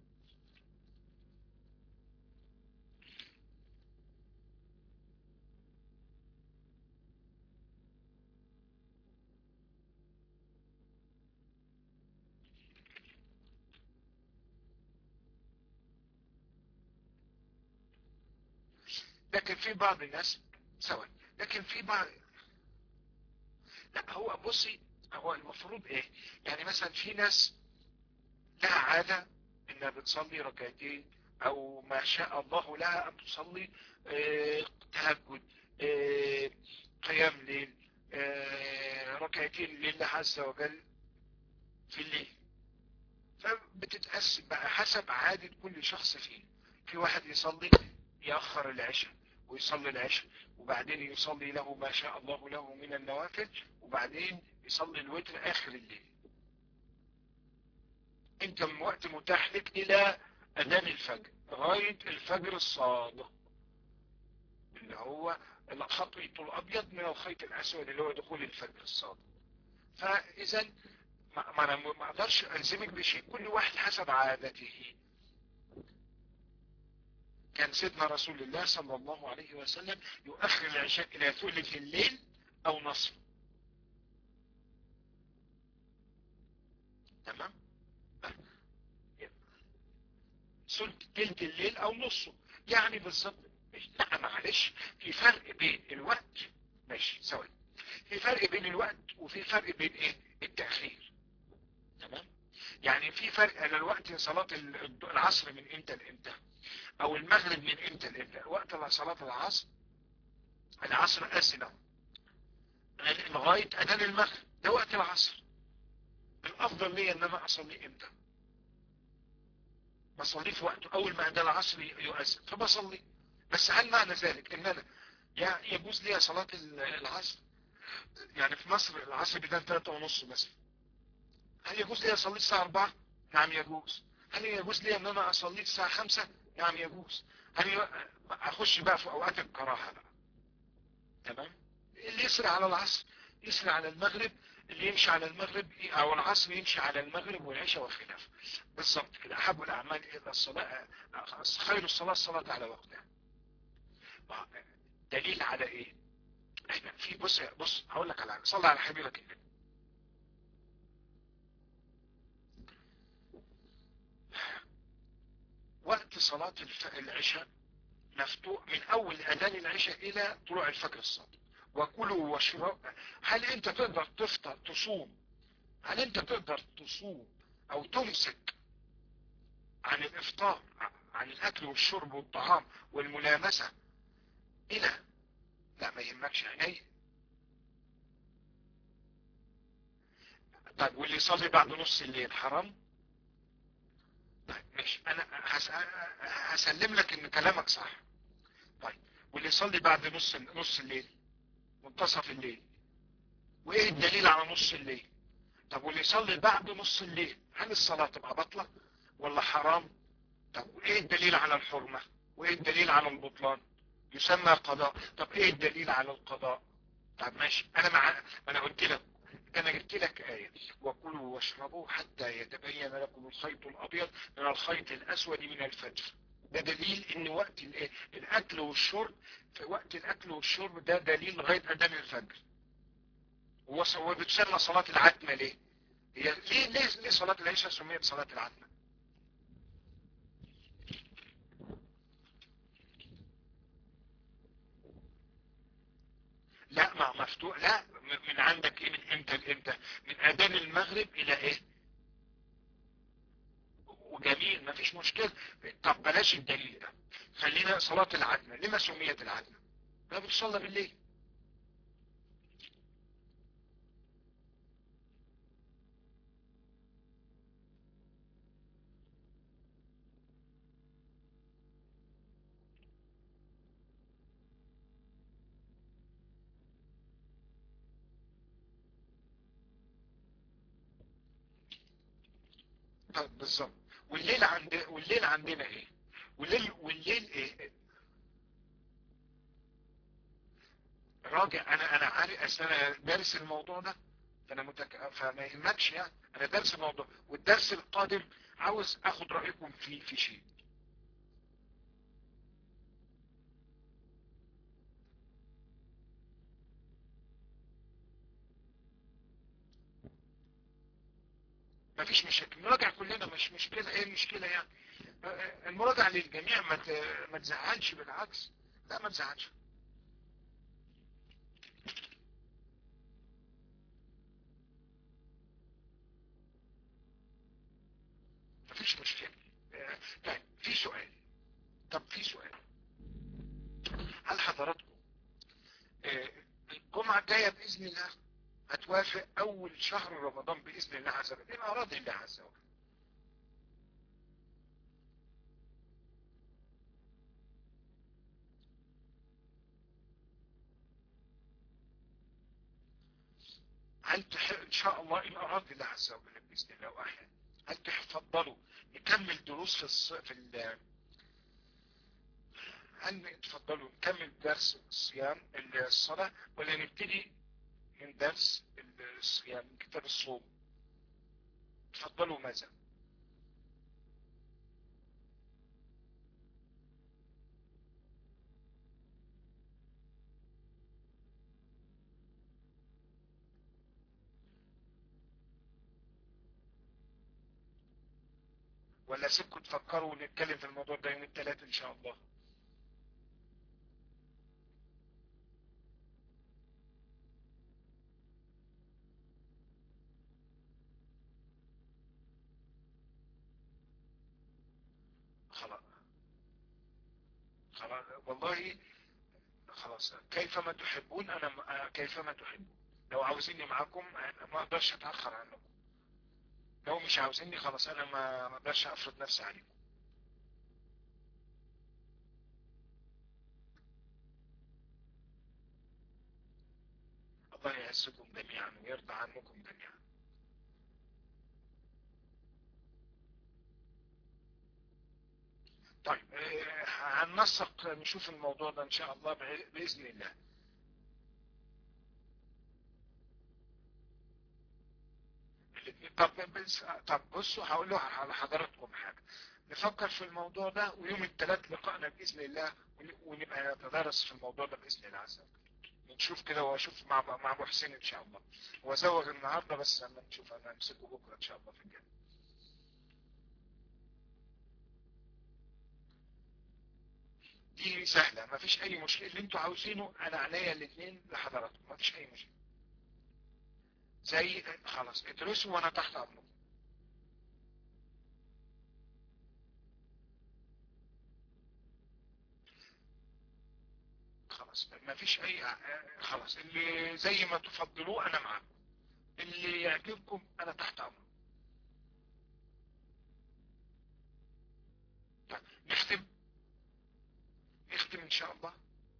لكن في بعض الناس سواء لكن في بعض لا هو بصي هو المفروض ايه يعني مثلا في ناس لها عادة انها بتصلي ركعتين او ما شاء الله لها ان تصلي اه تهجد اه قيام ليل اه ركعتين لله عز وجل في الليل فبتتقسم بقى حسب عادة كل شخص فيه في واحد يصلي يأخر العشاء ويصلي العشاء وبعدين يصلي له ما شاء الله له من النوافل وبعدين يصلي الوتر آخر الليل انت من وقت متاح لك الى اذان الفجر لغاية الفجر الصادق اللي هو الخط الابيض من الخيط الاسود اللي هو دخول الفجر الصادق فاذا ما انا ما اقدرش الزمك بشيء كل واحد حسب عادته كان سيدنا رسول الله صلى الله عليه وسلم يؤخر العشاء الى ثلث الليل او نصف تمام سلت تلت الليل او نصه يعني بالظبط لا معلش في فرق بين الوقت ماشي سوري في فرق بين الوقت وفي فرق بين ايه التأخير تمام يعني في فرق انا الوقت صلاة العصر من امتى لامتى او المغرب من امتى لامتى وقت صلاة العصر العصر أسنة لغاية اذان المغرب ده وقت العصر الافضل لي ان انا اصلي امتى بصلي في وقته اول ما اذان العصر يؤذن فبصلي بس هل معنى ذلك ان انا يجوز لي صلاة العصر يعني في مصر العصر بيدان ثلاثة ونص مثلا هل يجوز لي اصلي الساعة 4 نعم يجوز هل يجوز لي ان انا اصلي الساعة 5 نعم يجوز هل اخش بقى في اوقات الكراهة بقى تمام اللي يسرع على العصر يسرع على المغرب اللي يمشي على المغرب او العصر يمشي على المغرب والعشاء والخلاف بالظبط كده احب الاعمال الى الصلاة خير الصلاة الصلاة على وقتها دليل على ايه احنا في بص بص هقول لك على صلى على حبيبك النبي وقت صلاة العشاء مفتوح من اول اذان العشاء الى طلوع الفجر الصادق وكلوا واشربوا هل انت تقدر تفطر تصوم هل انت تقدر تصوم او تمسك عن الافطار عن الاكل والشرب والطعام والملامسة الى لا ما يهمكش عيني طيب واللي يصلي بعد نص الليل حرام طيب ماشي انا هسلم لك ان كلامك صح طيب واللي يصلي بعد نص نص الليل منتصف الليل وايه الدليل على نص الليل طب واللي يصلي بعد نص الليل هل الصلاة تبقى بطلة ولا حرام طب وايه الدليل على الحرمة وايه الدليل على البطلان يسمى قضاء طب ايه الدليل على القضاء طب ماشي انا مع انا قلت لك انا جبت لك آية وكلوا واشربوا حتى يتبين لكم الخيط الابيض من الخيط الاسود من الفجر ده دليل ان وقت الاكل والشرب في وقت الاكل والشرب ده دليل لغاية اذان الفجر وبتسمى صلاة العتمة ليه هي ليه ليه ليه صلاة العشاء سميت صلاة العتمة لا ما مفتوح لا من عندك ايه من امتى لامتى من اذان المغرب الى ايه وجميل ما فيش مشكلة طب بلاش الدليل ده خلينا صلاة العتمة لما سميت العتمة ما بتصلى بالليل طيب بالظبط والليل عند والليل عندنا ايه والليل والليل ايه راجع انا انا عارف انا دارس الموضوع ده فانا متك... فما يهمكش يعني انا درس موضوع والدرس القادم عاوز اخد رايكم في في شيء مفيش مشاكل نراجع كلنا مش مشكلة ايه المشكلة يعني المراجعة للجميع ما ما تزعلش بالعكس لا ما تزعلش مفيش مشكلة طيب في سؤال طب في سؤال هل حضراتكم الجمعة الجاية بإذن الله هتوافق أول شهر رمضان بإذن الله عز وجل إن أراد الله عز وجل هل تحب إن شاء الله إن أراد الله عز وجل بإذن الله وأحيانا هل تفضلوا نكمل دروس في الص... في ال... هل تفضلوا نكمل درس الصيام الصلاة ولا نبتدي من درس الصيام من كتاب الصوم تفضلوا ماذا ولا سيبكم تفكروا ونتكلم في الموضوع ده يوم الثلاث ان شاء الله خلاص خلاص والله خلاص كيفما تحبون انا كيفما تحبون لو عاوزيني معاكم انا ما اقدرش اتاخر عنكم لو مش عاوزيني خلاص انا ما اقدرش افرض نفسي عليكم الله يعزكم جميعا ويرضى عنكم جميعا طيب هننسق نشوف الموضوع ده ان شاء الله باذن الله طب بس طب بصوا هقول له على حضراتكم حاجه نفكر في الموضوع ده ويوم الثلاث لقائنا باذن الله ونبقى نتدارس في الموضوع ده باذن الله عز وجل نشوف كده واشوف مع مع ابو حسين ان شاء الله هو زوغ النهارده بس اما نشوف انا امسكه بكره ان شاء الله في الجنه دي سهله ما فيش اي مشكله اللي انتوا عاوزينه انا عينيا الاثنين لحضراتكم ما فيش اي مشكله زي خلاص ادرسوا وانا تحت امركم خلاص ما فيش اي خلاص اللي زي ما تفضلوه انا معاكم اللي يعجبكم انا تحت امركم طيب نختم نختم ان شاء الله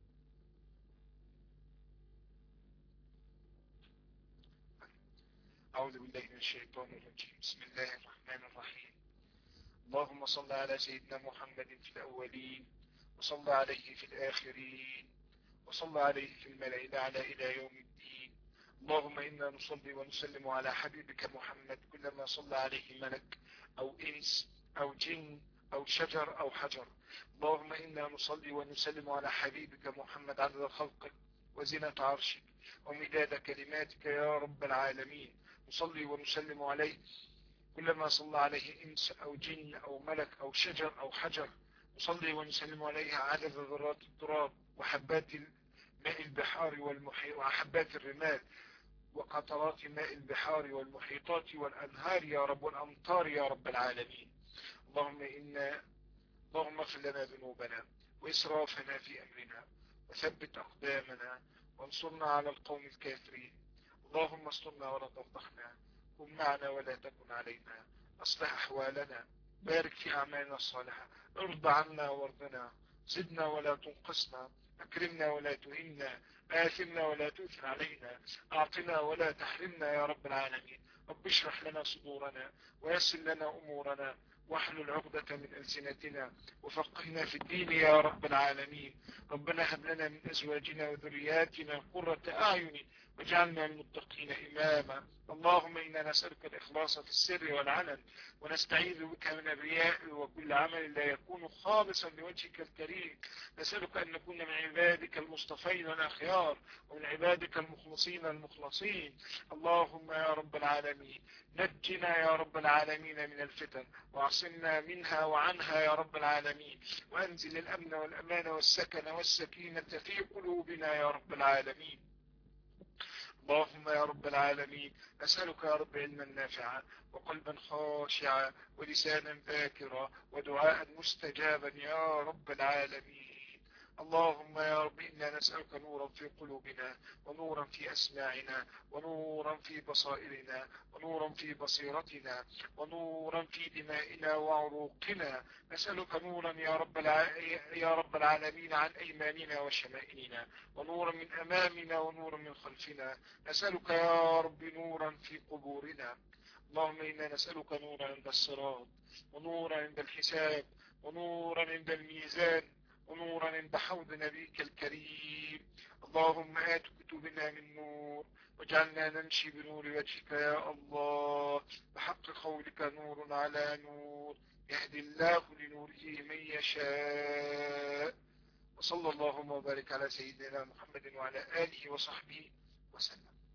أعوذ بالله من الشيطان الرجيم بسم الله الرحمن الرحيم اللهم صل على سيدنا محمد في الأولين وصل عليه في الآخرين وصل عليه في الملأ الأعلى إلى يوم الدين اللهم إنا نصلي ونسلم على حبيبك محمد كلما صلى عليه ملك أو إنس أو جن أو شجر أو حجر اللهم إنا نصلي ونسلم على حبيبك محمد عدد خلقك وزنة عرشك ومداد كلماتك يا رب العالمين نصلي ونسلم عليه كلما صلى عليه إنس أو جن أو ملك أو شجر أو حجر نصلي ونسلم عليه عدد ذرات التراب وحبات ماء البحار والمحيط وحبات الرمال وقطرات ماء البحار والمحيطات والأنهار يا رب والأمطار يا رب العالمين اللهم إنا اللهم اغفر لنا ذنوبنا وإسرافنا في أمرنا وثبت أقدامنا وانصرنا على القوم الكافرين اللهم استرنا ولا تفضحنا كن معنا ولا تكن علينا أصلح أحوالنا بارك في أعمالنا الصالحة ارضى عنا وارضنا زدنا ولا تنقصنا أكرمنا ولا تهنا آثرنا ولا تؤثر علينا أعطنا ولا تحرمنا يا رب العالمين رب اشرح لنا صدورنا ويسر لنا أمورنا واحلل عقدة من ألسنتنا وفقهنا في الدين يا رب العالمين ربنا هب لنا من أزواجنا وذرياتنا قرة أعين واجعلنا المتقين إماما اللهم إنا نسألك الإخلاص في السر والعلن ونستعيذ بك من الرياء وكل عمل لا يكون خالصا لوجهك الكريم نسألك أن نكون من عبادك المصطفين والأخيار ومن عبادك المخلصين المخلصين اللهم يا رب العالمين نجنا يا رب العالمين من الفتن واعصمنا منها وعنها يا رب العالمين وأنزل الأمن والأمان والسكن والسكينة في قلوبنا يا رب العالمين اللهم يا رب العالمين أسألك يا رب علما نافعا وقلبا خاشعا ولسانا ذاكرا ودعاء مستجابا يا رب العالمين اللهم يا رب إنا نسألك نورا في قلوبنا ونورا في أسماعنا ونورا في بصائرنا ونورا في بصيرتنا ونورا في دمائنا وعروقنا نسألك نورا يا رب الع... يا رب العالمين عن أيماننا وشمائلنا ونورا من أمامنا ونورا من خلفنا نسألك يا رب نورا في قبورنا اللهم إنا نسألك نورا عند الصراط ونورا عند الحساب ونورا عند الميزان ونورا عند حوض نبيك الكريم اللهم آت كتبنا من نور واجعلنا نمشي بنور وجهك يا الله بحق قولك نور على نور يهدي الله لنوره من يشاء وصلى اللهم وبارك على سيدنا محمد وعلى آله وصحبه وسلم